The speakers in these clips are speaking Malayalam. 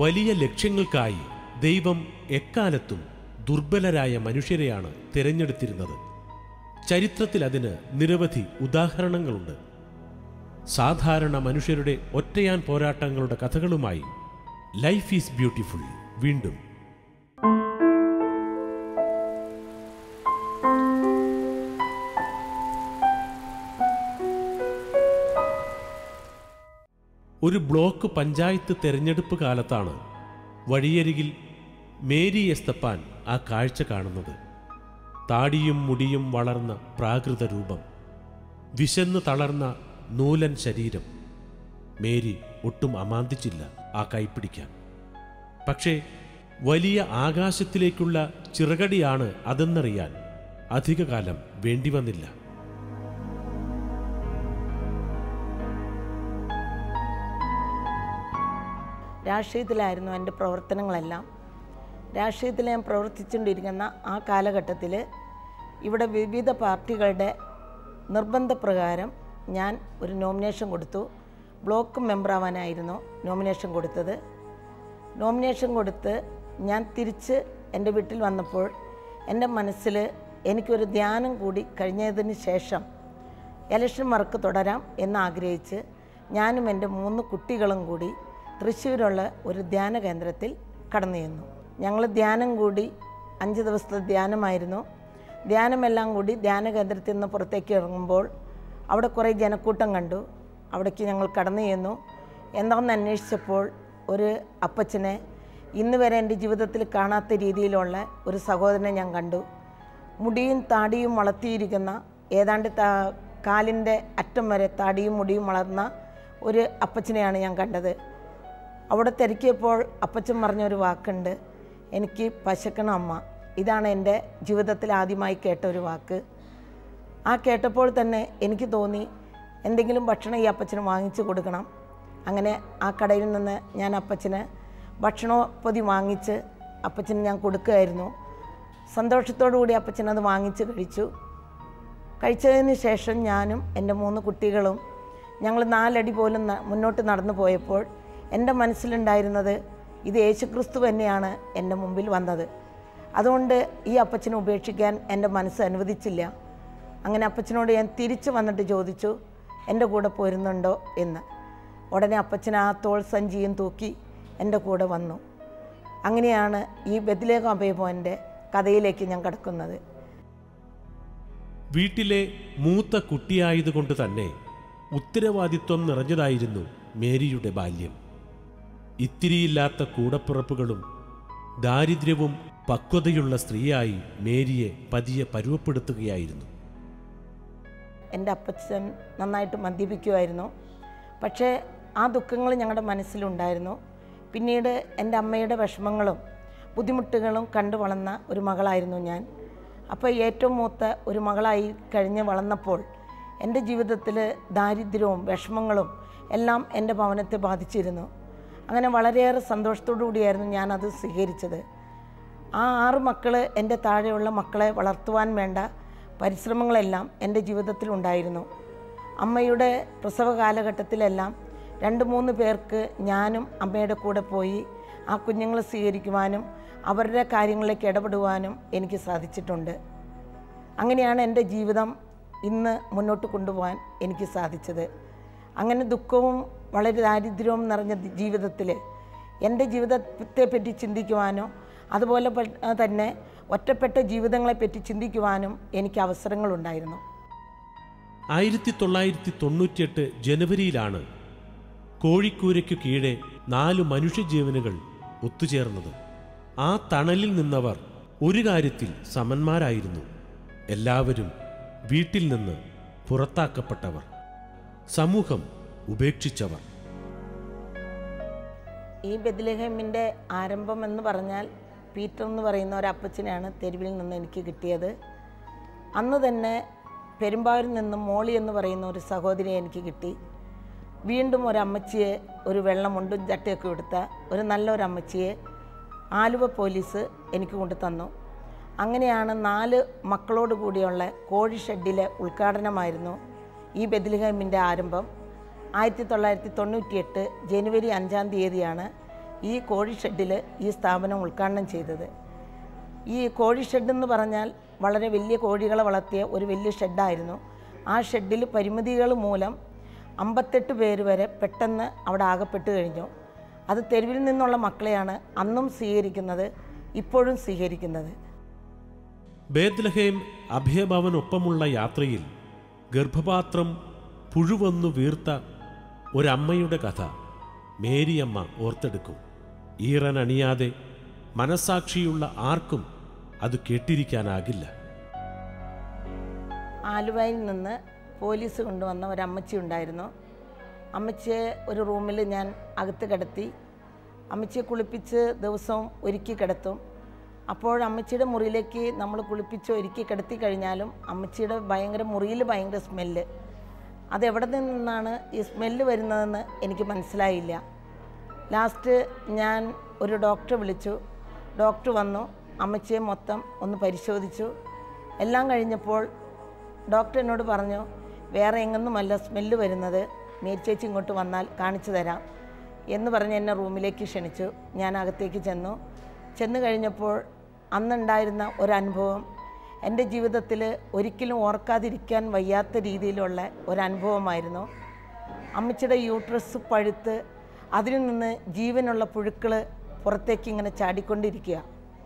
വലിയ ലക്ഷ്യങ്ങൾക്കായി ദൈവം എക്കാലത്തും ദുർബലരായ മനുഷ്യരെയാണ് തിരഞ്ഞെടുത്തിരുന്നത് ചരിത്രത്തിൽ അതിന് നിരവധി ഉദാഹരണങ്ങളുണ്ട് സാധാരണ മനുഷ്യരുടെ ഒറ്റയാൻ പോരാട്ടങ്ങളുടെ കഥകളുമായി ലൈഫ് ഈസ് ബ്യൂട്ടിഫുൾ വീണ്ടും ഒരു ബ്ലോക്ക് പഞ്ചായത്ത് തെരഞ്ഞെടുപ്പ് കാലത്താണ് വഴിയരികിൽ മേരി എസ്തപ്പാൻ ആ കാഴ്ച കാണുന്നത് താടിയും മുടിയും വളർന്ന പ്രാകൃത രൂപം വിശന്ന് തളർന്ന നൂലൻ ശരീരം മേരി ഒട്ടും അമാന്തിച്ചില്ല ആ കൈപ്പിടിക്കാൻ പക്ഷേ വലിയ ആകാശത്തിലേക്കുള്ള ചിറകടിയാണ് അതെന്നറിയാൻ അധികകാലം വേണ്ടിവന്നില്ല രാഷ്ട്രീയത്തിലായിരുന്നു എൻ്റെ പ്രവർത്തനങ്ങളെല്ലാം രാഷ്ട്രീയത്തിൽ ഞാൻ പ്രവർത്തിച്ചുകൊണ്ടിരിക്കുന്ന ആ കാലഘട്ടത്തിൽ ഇവിടെ വിവിധ പാർട്ടികളുടെ നിർബന്ധപ്രകാരം ഞാൻ ഒരു നോമിനേഷൻ കൊടുത്തു ബ്ലോക്ക് മെമ്പറാവാനായിരുന്നു നോമിനേഷൻ കൊടുത്തത് നോമിനേഷൻ കൊടുത്ത് ഞാൻ തിരിച്ച് എൻ്റെ വീട്ടിൽ വന്നപ്പോൾ എൻ്റെ മനസ്സിൽ എനിക്കൊരു ധ്യാനം കൂടി കഴിഞ്ഞതിന് ശേഷം ഇലക്ഷൻ വർക്ക് തുടരാം എന്ന് ആഗ്രഹിച്ച് ഞാനും എൻ്റെ മൂന്ന് കുട്ടികളും കൂടി തൃശ്ശൂരുള്ള ഒരു ധ്യാന കേന്ദ്രത്തിൽ കടന്നു ചെന്നു ഞങ്ങൾ ധ്യാനം കൂടി അഞ്ച് ദിവസത്തെ ധ്യാനമായിരുന്നു ധ്യാനമെല്ലാം കൂടി ധ്യാന കേന്ദ്രത്തിൽ നിന്ന് പുറത്തേക്ക് ഇറങ്ങുമ്പോൾ അവിടെ കുറേ ജനക്കൂട്ടം കണ്ടു അവിടേക്ക് ഞങ്ങൾ കടന്നു ചെന്നു എന്താണെന്ന് അന്വേഷിച്ചപ്പോൾ ഒരു അപ്പച്ചനെ ഇന്ന് വരെ എൻ്റെ ജീവിതത്തിൽ കാണാത്ത രീതിയിലുള്ള ഒരു സഹോദരനെ ഞാൻ കണ്ടു മുടിയും താടിയും വളർത്തിയിരിക്കുന്ന ഏതാണ്ട് താ കാലിൻ്റെ അറ്റം വരെ താടിയും മുടിയും വളർന്ന ഒരു അപ്പച്ചനെയാണ് ഞാൻ കണ്ടത് അവിടെ തിരക്കിയപ്പോൾ അപ്പച്ചൻ പറഞ്ഞൊരു വാക്കുണ്ട് എനിക്ക് പശക്കണം അമ്മ ഇതാണ് എൻ്റെ ജീവിതത്തിൽ ആദ്യമായി കേട്ട ഒരു വാക്ക് ആ കേട്ടപ്പോൾ തന്നെ എനിക്ക് തോന്നി എന്തെങ്കിലും ഭക്ഷണം ഈ അപ്പച്ചന് വാങ്ങിച്ചു കൊടുക്കണം അങ്ങനെ ആ കടയിൽ നിന്ന് ഞാൻ അപ്പച്ചന് ഭക്ഷണപ്പൊതി വാങ്ങിച്ച് അപ്പച്ചന് ഞാൻ കൊടുക്കുകയായിരുന്നു സന്തോഷത്തോടു കൂടി അപ്പച്ചൻ അത് വാങ്ങിച്ച് കഴിച്ചു കഴിച്ചതിന് ശേഷം ഞാനും എൻ്റെ മൂന്ന് കുട്ടികളും ഞങ്ങൾ നാലടി പോലും ന- മുന്നോട്ട് നടന്നു പോയപ്പോൾ എൻ്റെ മനസ്സിലുണ്ടായിരുന്നത് ഇത് യേശുക്രിസ്തു തന്നെയാണ് എൻ്റെ മുമ്പിൽ വന്നത് അതുകൊണ്ട് ഈ അപ്പച്ചനെ ഉപേക്ഷിക്കാൻ എൻ്റെ മനസ്സ് അനുവദിച്ചില്ല അങ്ങനെ അപ്പച്ചനോട് ഞാൻ തിരിച്ചു വന്നിട്ട് ചോദിച്ചു എൻ്റെ കൂടെ പോരുന്നുണ്ടോ എന്ന് ഉടനെ അപ്പച്ചൻ ആ തോൾ സഞ്ചിയും തൂക്കി എൻ്റെ കൂടെ വന്നു അങ്ങനെയാണ് ഈ ബദിലേഖ അഭയഭവൻ്റെ കഥയിലേക്ക് ഞാൻ കടക്കുന്നത് വീട്ടിലെ മൂത്ത കുട്ടിയായതുകൊണ്ട് തന്നെ ഉത്തരവാദിത്വം നിറഞ്ഞതായിരുന്നു മേരിയുടെ ബാല്യം ഇത്തിരിയില്ലാത്ത കൂടപ്പിറപ്പുകളും ദാരിദ്ര്യവും പക്വതയുള്ള സ്ത്രീയായി മേരിയെ പതിയെ പരുവപ്പെടുത്തുകയായിരുന്നു എൻ്റെ അപ്പച്ചൻ നന്നായിട്ട് മദ്യപിക്കുമായിരുന്നു പക്ഷേ ആ ദുഃഖങ്ങൾ ഞങ്ങളുടെ മനസ്സിലുണ്ടായിരുന്നു പിന്നീട് എൻ്റെ അമ്മയുടെ വിഷമങ്ങളും ബുദ്ധിമുട്ടുകളും കണ്ടു വളർന്ന ഒരു മകളായിരുന്നു ഞാൻ അപ്പോൾ ഏറ്റവും മൂത്ത ഒരു മകളായി കഴിഞ്ഞ് വളർന്നപ്പോൾ എൻ്റെ ജീവിതത്തിൽ ദാരിദ്ര്യവും വിഷമങ്ങളും എല്ലാം എൻ്റെ ഭവനത്തെ ബാധിച്ചിരുന്നു അങ്ങനെ വളരെയേറെ സന്തോഷത്തോടു കൂടിയായിരുന്നു ഞാനത് സ്വീകരിച്ചത് ആ ആറ് മക്കൾ എൻ്റെ താഴെയുള്ള മക്കളെ വളർത്തുവാൻ വേണ്ട പരിശ്രമങ്ങളെല്ലാം എൻ്റെ ജീവിതത്തിൽ ഉണ്ടായിരുന്നു അമ്മയുടെ പ്രസവ കാലഘട്ടത്തിലെല്ലാം രണ്ട് മൂന്ന് പേർക്ക് ഞാനും അമ്മയുടെ കൂടെ പോയി ആ കുഞ്ഞുങ്ങളെ സ്വീകരിക്കുവാനും അവരുടെ കാര്യങ്ങളിലേക്ക് ഇടപെടുവാനും എനിക്ക് സാധിച്ചിട്ടുണ്ട് അങ്ങനെയാണ് എൻ്റെ ജീവിതം ഇന്ന് മുന്നോട്ട് കൊണ്ടുപോകാൻ എനിക്ക് സാധിച്ചത് അങ്ങനെ ദുഃഖവും വളരെ ദാരിദ്ര്യവും നിറഞ്ഞ ജീവിതത്തിൽ എൻ്റെ ജീവിതത്തെ പറ്റി ചിന്തിക്കുവാനോ അതുപോലെ പ- തന്നെ ഒറ്റപ്പെട്ട ജീവിതങ്ങളെപ്പറ്റി ചിന്തിക്കുവാനും എനിക്ക് അവസരങ്ങളുണ്ടായിരുന്നു ആയിരത്തി തൊള്ളായിരത്തി തൊണ്ണൂറ്റിയെട്ട് ജനുവരിയിലാണ് കോഴിക്കൂരയ്ക്കു കീഴെ നാല് മനുഷ്യജീവനുകൾ ഒത്തുചേർന്നത് ആ തണലിൽ നിന്നവർ ഒരു കാര്യത്തിൽ സമന്മാരായിരുന്നു എല്ലാവരും വീട്ടിൽ നിന്ന് പുറത്താക്കപ്പെട്ടവർ സമൂഹം ഉപേക്ഷിച്ചവർ ഈ ബെദ്ലഹേമിൻ്റെ ആരംഭം എന്ന് പറഞ്ഞാൽ പീറ്റർ എന്ന് പറയുന്ന ഒരു അപ്പച്ചനെയാണ് തെരുവിൽ നിന്ന് എനിക്ക് കിട്ടിയത് അന്ന് തന്നെ പെരുമ്പാവൂരിൽ നിന്നും മോളി എന്ന് പറയുന്ന ഒരു സഹോദരിയെ എനിക്ക് കിട്ടി വീണ്ടും ഒരു അമ്മച്ചിയെ ഒരു വെള്ളമുണ്ടും ചട്ടയൊക്കെ എടുത്ത ഒരു നല്ലൊരു അമ്മച്ചിയെ ആലുവ പോലീസ് എനിക്ക് കൊണ്ടു തന്നു അങ്ങനെയാണ് നാല് മക്കളോട് കൂടിയുള്ള കോഴി ഷെഡിലെ ഉദ്ഘാടനമായിരുന്നു ഈ ബെദ്ലഹേമിൻ്റെ ആരംഭം ആയിരത്തി തൊള്ളായിരത്തി തൊണ്ണൂറ്റിയെട്ട് ജനുവരി അഞ്ചാം തീയതിയാണ് ഈ കോഴി ഷെഡിൽ ഈ സ്ഥാപനം ഉദ്ഘാടനം ചെയ്തത് ഈ കോഴി ഷെഡ് എന്ന് പറഞ്ഞാൽ വളരെ വലിയ കോഴികളെ വളർത്തിയ ഒരു വലിയ ഷെഡായിരുന്നു ആ ഷെഡിൽ പരിമിതികൾ മൂലം അമ്പത്തെട്ട് പേര് വരെ പെട്ടെന്ന് അവിടെ ആകപ്പെട്ട് കഴിഞ്ഞു അത് തെരുവിൽ നിന്നുള്ള മക്കളെയാണ് അന്നും സ്വീകരിക്കുന്നത് ഇപ്പോഴും സ്വീകരിക്കുന്നത് ബേദ്ലഹേം അഭയഭവനൊപ്പമുള്ള യാത്രയിൽ ഗർഭപാത്രം പുഴുവന്നു വീർത്ത ഒരമ്മയുടെ കഥ മേരിയമ്മ ഓർത്തെടുക്കും ഈറനണിയാതെ മനസാക്ഷിയുള്ള ആർക്കും അത് കേട്ടിരിക്കാനാകില്ല ആലുവയിൽ നിന്ന് പോലീസ് കൊണ്ടുവന്ന ഒരു അമ്മച്ചി ഉണ്ടായിരുന്നു അമ്മച്ചിയെ ഒരു റൂമിൽ ഞാൻ അകത്ത് കിടത്തി അമ്മച്ചിയെ കുളിപ്പിച്ച് ദിവസവും ഒരുക്കി കിടത്തും അപ്പോൾ അമ്മച്ചിയുടെ മുറിയിലേക്ക് നമ്മൾ കുളിപ്പിച്ച് ഒരുക്കി കിടത്തി കഴിഞ്ഞാലും അമ്മച്ചിയുടെ ഭയങ്കര മുറിയിൽ ഭയങ്കര സ്മെല്ല് അതെവിടെ നിന്നാണ് ഈ സ്മെല്ല് വരുന്നതെന്ന് എനിക്ക് മനസ്സിലായില്ല ലാസ്റ്റ് ഞാൻ ഒരു ഡോക്ടറെ വിളിച്ചു ഡോക്ടർ വന്നു അമ്മച്ചിയെ മൊത്തം ഒന്ന് പരിശോധിച്ചു എല്ലാം കഴിഞ്ഞപ്പോൾ ഡോക്ടർ എന്നോട് പറഞ്ഞു വേറെ എങ്ങൊന്നുമല്ല സ്മെല്ല് വരുന്നത് മേരിച്ചേച്ചി ഇങ്ങോട്ട് വന്നാൽ കാണിച്ചു തരാം എന്ന് പറഞ്ഞ് എന്നെ റൂമിലേക്ക് ക്ഷണിച്ചു ഞാൻ അകത്തേക്ക് ചെന്നു ചെന്ന് കഴിഞ്ഞപ്പോൾ അന്നുണ്ടായിരുന്ന ഒരനുഭവം എൻ്റെ ജീവിതത്തിൽ ഒരിക്കലും ഓർക്കാതിരിക്കാൻ വയ്യാത്ത രീതിയിലുള്ള ഒരനുഭവമായിരുന്നു അമ്മച്ചിയുടെ യൂട്രസ് പഴുത്ത് അതിൽ നിന്ന് ജീവനുള്ള പുഴുക്കൾ പുറത്തേക്ക് ഇങ്ങനെ ചാടിക്കൊണ്ടിരിക്കുക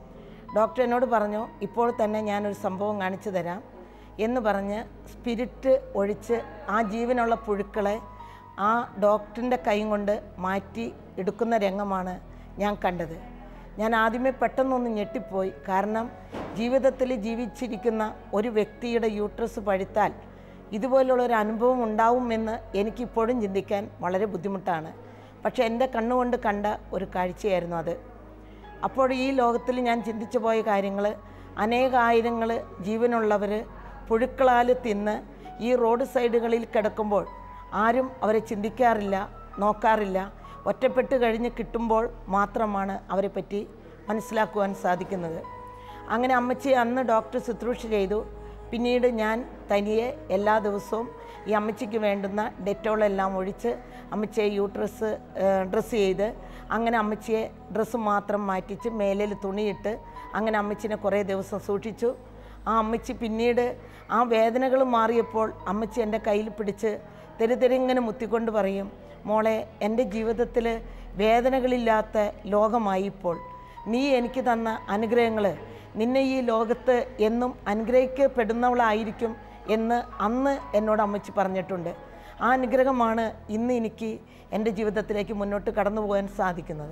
ഡോക്ടർ എന്നോട് പറഞ്ഞു ഇപ്പോൾ തന്നെ ഞാനൊരു സംഭവം കാണിച്ചു തരാം എന്ന് പറഞ്ഞ് സ്പിരിറ്റ് ഒഴിച്ച് ആ ജീവനുള്ള പുഴുക്കളെ ആ ഡോക്ടറിൻ്റെ കൈ കൊണ്ട് മാറ്റി എടുക്കുന്ന രംഗമാണ് ഞാൻ കണ്ടത് ഞാൻ ആദ്യമേ പെട്ടെന്നൊന്ന് ഞെട്ടിപ്പോയി കാരണം ജീവിതത്തിൽ ജീവിച്ചിരിക്കുന്ന ഒരു വ്യക്തിയുടെ യൂട്രസ് പഴുത്താൽ ഇതുപോലുള്ള ഒരു അനുഭവം ഉണ്ടാവുമെന്ന് എനിക്കിപ്പോഴും ചിന്തിക്കാൻ വളരെ ബുദ്ധിമുട്ടാണ് പക്ഷേ എൻ്റെ കണ്ണുകൊണ്ട് കണ്ട ഒരു കാഴ്ചയായിരുന്നു അത് അപ്പോൾ ഈ ലോകത്തിൽ ഞാൻ ചിന്തിച്ചു പോയ കാര്യങ്ങൾ അനേകായിരങ്ങൾ ജീവനുള്ളവർ പുഴുക്കളാൽ തിന്ന് ഈ റോഡ് സൈഡുകളിൽ കിടക്കുമ്പോൾ ആരും അവരെ ചിന്തിക്കാറില്ല നോക്കാറില്ല ഒറ്റപ്പെട്ട് കഴിഞ്ഞ് കിട്ടുമ്പോൾ മാത്രമാണ് അവരെ പറ്റി മനസ്സിലാക്കുവാൻ സാധിക്കുന്നത് അങ്ങനെ അമ്മച്ചി അന്ന് ഡോക്ടർ ശുശ്രൂഷ ചെയ്തു പിന്നീട് ഞാൻ തനിയെ എല്ലാ ദിവസവും ഈ അമ്മച്ചിക്ക് വേണ്ടുന്ന ഡെറ്റോളെല്ലാം ഒഴിച്ച് അമ്മച്ചിയെ യൂട്രസ് ഡ്രസ്സ് ചെയ്ത് അങ്ങനെ അമ്മച്ചിയെ ഡ്രസ്സ് മാത്രം മാറ്റിച്ച് മേലിൽ തുണിയിട്ട് അങ്ങനെ അമ്മച്ചിനെ കുറേ ദിവസം സൂക്ഷിച്ചു ആ അമ്മച്ചി പിന്നീട് ആ വേദനകൾ മാറിയപ്പോൾ അമ്മച്ചി എൻ്റെ കയ്യിൽ പിടിച്ച് തെരുതെരിങ്ങനെ മുത്തിക്കൊണ്ട് പറയും മോളെ എൻ്റെ ജീവിതത്തിൽ വേദനകളില്ലാത്ത ലോകമായി ഇപ്പോൾ നീ എനിക്ക് തന്ന അനുഗ്രഹങ്ങൾ നിന്നെ ഈ ലോകത്ത് എന്നും അനുഗ്രഹിക്കപ്പെടുന്നവളായിരിക്കും എന്ന് അന്ന് എന്നോട് അമ്മച്ചി പറഞ്ഞിട്ടുണ്ട് ആ അനുഗ്രഹമാണ് ഇന്ന് എനിക്ക് എൻ്റെ ജീവിതത്തിലേക്ക് മുന്നോട്ട് കടന്നു പോകാൻ സാധിക്കുന്നത്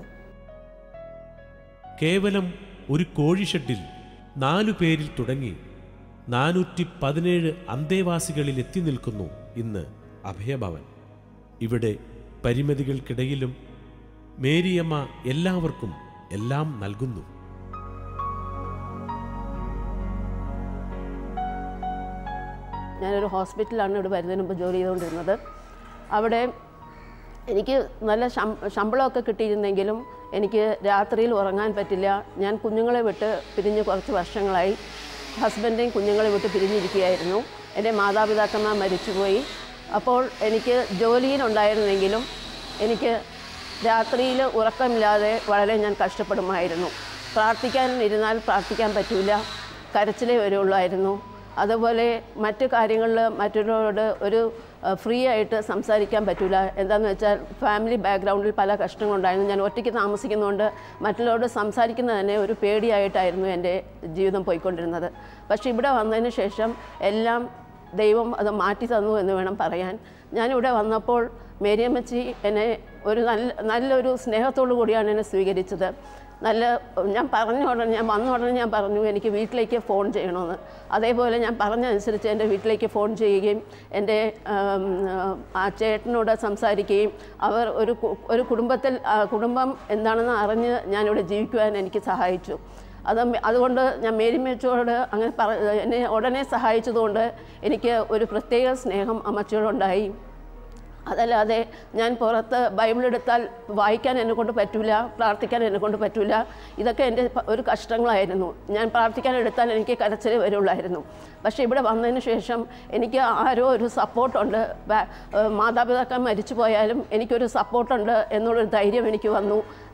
കേവലം ഒരു കോഴി ഷെഡിൽ നാലു പേരിൽ തുടങ്ങി നാനൂറ്റി പതിനേഴ് അന്തേവാസികളിൽ എത്തി നിൽക്കുന്നു ഇന്ന് അഭയഭവൻ ഇവിടെ പരിമിതികൾക്കിടയിലും മേരിയമ്മ എല്ലാവർക്കും എല്ലാം നൽകുന്നു ഞാനൊരു ഹോസ്പിറ്റലിലാണ് ഇവിടെ വരുന്നതിന് മുമ്പ് ജോലി ചെയ്തുകൊണ്ടിരുന്നത് അവിടെ എനിക്ക് നല്ല ശം ശമ്പളമൊക്കെ കിട്ടിയിരുന്നെങ്കിലും എനിക്ക് രാത്രിയിൽ ഉറങ്ങാൻ പറ്റില്ല ഞാൻ കുഞ്ഞുങ്ങളെ വിട്ട് പിരിഞ്ഞ് കുറച്ച് വർഷങ്ങളായി ഹസ്ബൻഡേയും കുഞ്ഞുങ്ങളെ വിട്ട് പിരിഞ്ഞിരിക്കുകയായിരുന്നു എൻ്റെ മാതാപിതാക്കന്മാർ മരിച്ചുപോയി അപ്പോൾ എനിക്ക് ജോലിയിലുണ്ടായിരുന്നെങ്കിലും എനിക്ക് രാത്രിയിൽ ഉറക്കമില്ലാതെ വളരെ ഞാൻ കഷ്ടപ്പെടുമായിരുന്നു പ്രാർത്ഥിക്കാൻ ഇരുന്നാൽ പ്രാർത്ഥിക്കാൻ പറ്റില്ല കരച്ചിലേ വരുള്ളായിരുന്നു അതുപോലെ മറ്റു കാര്യങ്ങളിൽ മറ്റൊരാളോട് ഒരു ഫ്രീ ആയിട്ട് സംസാരിക്കാൻ പറ്റില്ല എന്താണെന്ന് വെച്ചാൽ ഫാമിലി ബാക്ക്ഗ്രൗണ്ടിൽ പല കഷ്ടങ്ങളുണ്ടായിരുന്നു ഞാൻ ഒറ്റയ്ക്ക് താമസിക്കുന്നതുകൊണ്ട് മറ്റുള്ളവരോട് സംസാരിക്കുന്നത് തന്നെ ഒരു പേടിയായിട്ടായിരുന്നു എൻ്റെ ജീവിതം പോയിക്കൊണ്ടിരുന്നത് പക്ഷേ ഇവിടെ വന്നതിന് ശേഷം എല്ലാം ദൈവം അത് മാറ്റി തന്നു എന്ന് വേണം പറയാൻ ഞാനിവിടെ വന്നപ്പോൾ മേരിയമ്മച്ചി എന്നെ ഒരു നല്ല നല്ലൊരു സ്നേഹത്തോടു കൂടിയാണ് എന്നെ സ്വീകരിച്ചത് നല്ല ഞാൻ പറഞ്ഞ ഉടനെ ഞാൻ വന്ന ഉടനെ ഞാൻ പറഞ്ഞു എനിക്ക് വീട്ടിലേക്ക് ഫോൺ ചെയ്യണമെന്ന് അതേപോലെ ഞാൻ പറഞ്ഞതനുസരിച്ച് എൻ്റെ വീട്ടിലേക്ക് ഫോൺ ചെയ്യുകയും എൻ്റെ ആം, ആ ചേട്ടനോട് സംസാരിക്കുകയും അവർ ഒരു കു- ഒരു കുടുംബത്തിൽ ആ, കുടുംബം എന്താണെന്ന് അറിഞ്ഞ് ഞാനിവിടെ ജീവിക്കുവാൻ എനിക്ക് സഹായിച്ചു അത് മെ- അതുകൊണ്ട് ഞാൻ മേരി മേച്ചോട് അങ്ങനെ പറ എന്നെ ഉടനെ സഹായിച്ചതുകൊണ്ട് എനിക്ക് ഒരു പ്രത്യേക സ്നേഹം അമ്മച്ചിയോടുണ്ടായി അതല്ലാതെ ഞാൻ പുറത്ത് ബൈബിൾ എടുത്താൽ വായിക്കാൻ എന്നെ കൊണ്ട് പറ്റില്ല പ്രാർത്ഥിക്കാൻ എന്നെ കൊണ്ട് പറ്റില്ല ഇതൊക്കെ എൻ്റെ പ- ഒരു കഷ്ടങ്ങളായിരുന്നു ഞാൻ പ്രാർത്ഥിക്കാൻ എടുത്താൽ എനിക്ക് കരച്ചിൽ വരുള്ളായിരുന്നു പക്ഷേ ഇവിടെ വന്നതിന് ശേഷം എനിക്ക് ആരോ ഒരു സപ്പോർട്ടുണ്ട് ബാ- ഏഹ് മാതാപിതാക്കൾ മരിച്ചു പോയാലും എനിക്കൊരു സപ്പോർട്ടുണ്ട് എന്നുള്ളൊരു ധൈര്യം എനിക്ക് വന്നു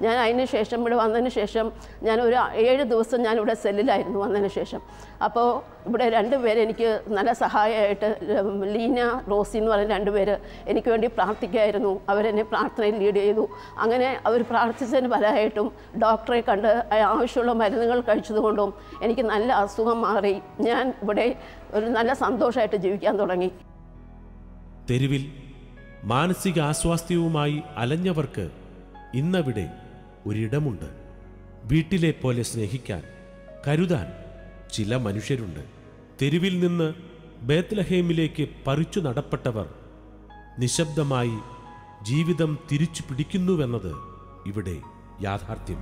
ഞാൻ അതിന് ശേഷം ഇവിടെ വന്നതിന് ശേഷം ഞാൻ ഒരു ഏഴ് ദിവസം ഞാൻ ഇവിടെ സെല്ലിലായിരുന്നു വന്നതിന് ശേഷം അപ്പോൾ ഇവിടെ രണ്ട് പേര് എനിക്ക് നല്ല സഹായമായിട്ട് ലീന റോസി എന്ന് പറയുന്ന രണ്ട് പേര് എനിക്ക് വേണ്ടി പ്രാർത്ഥിക്കായിരുന്നു അവരെന്നെ പ്രാർത്ഥനയിൽ ലീഡ് ചെയ്തു അങ്ങനെ അവർ പ്രാർത്ഥിച്ചതിന് ഫലമായിട്ടും ഡോക്ടറെ കണ്ട് ആവശ്യമുള്ള മരുന്നുകൾ കഴിച്ചതുകൊണ്ടും എനിക്ക് നല്ല അസുഖം മാറി ഞാൻ ഇവിടെ ഒരു നല്ല സന്തോഷമായിട്ട് ജീവിക്കാൻ തുടങ്ങി തെരുവിൽ മാനസിക ആസ്വാസ്ഥ്യവുമായി അലഞ്ഞവർക്ക് ഇന്നവിടെ ഒരിടമുണ്ട് വീട്ടിലെ പോലെ സ്നേഹിക്കാൻ കരുതാൻ ചില മനുഷ്യരുണ്ട് തെരുവിൽ നിന്ന് ബേത്ലഹേമിലേക്ക് പറിച്ചു നടപ്പെട്ടവർ നിശബ്ദമായി ജീവിതം തിരിച്ചു പിടിക്കുന്നുവെന്നത് ഇവിടെ യാഥാർത്ഥ്യം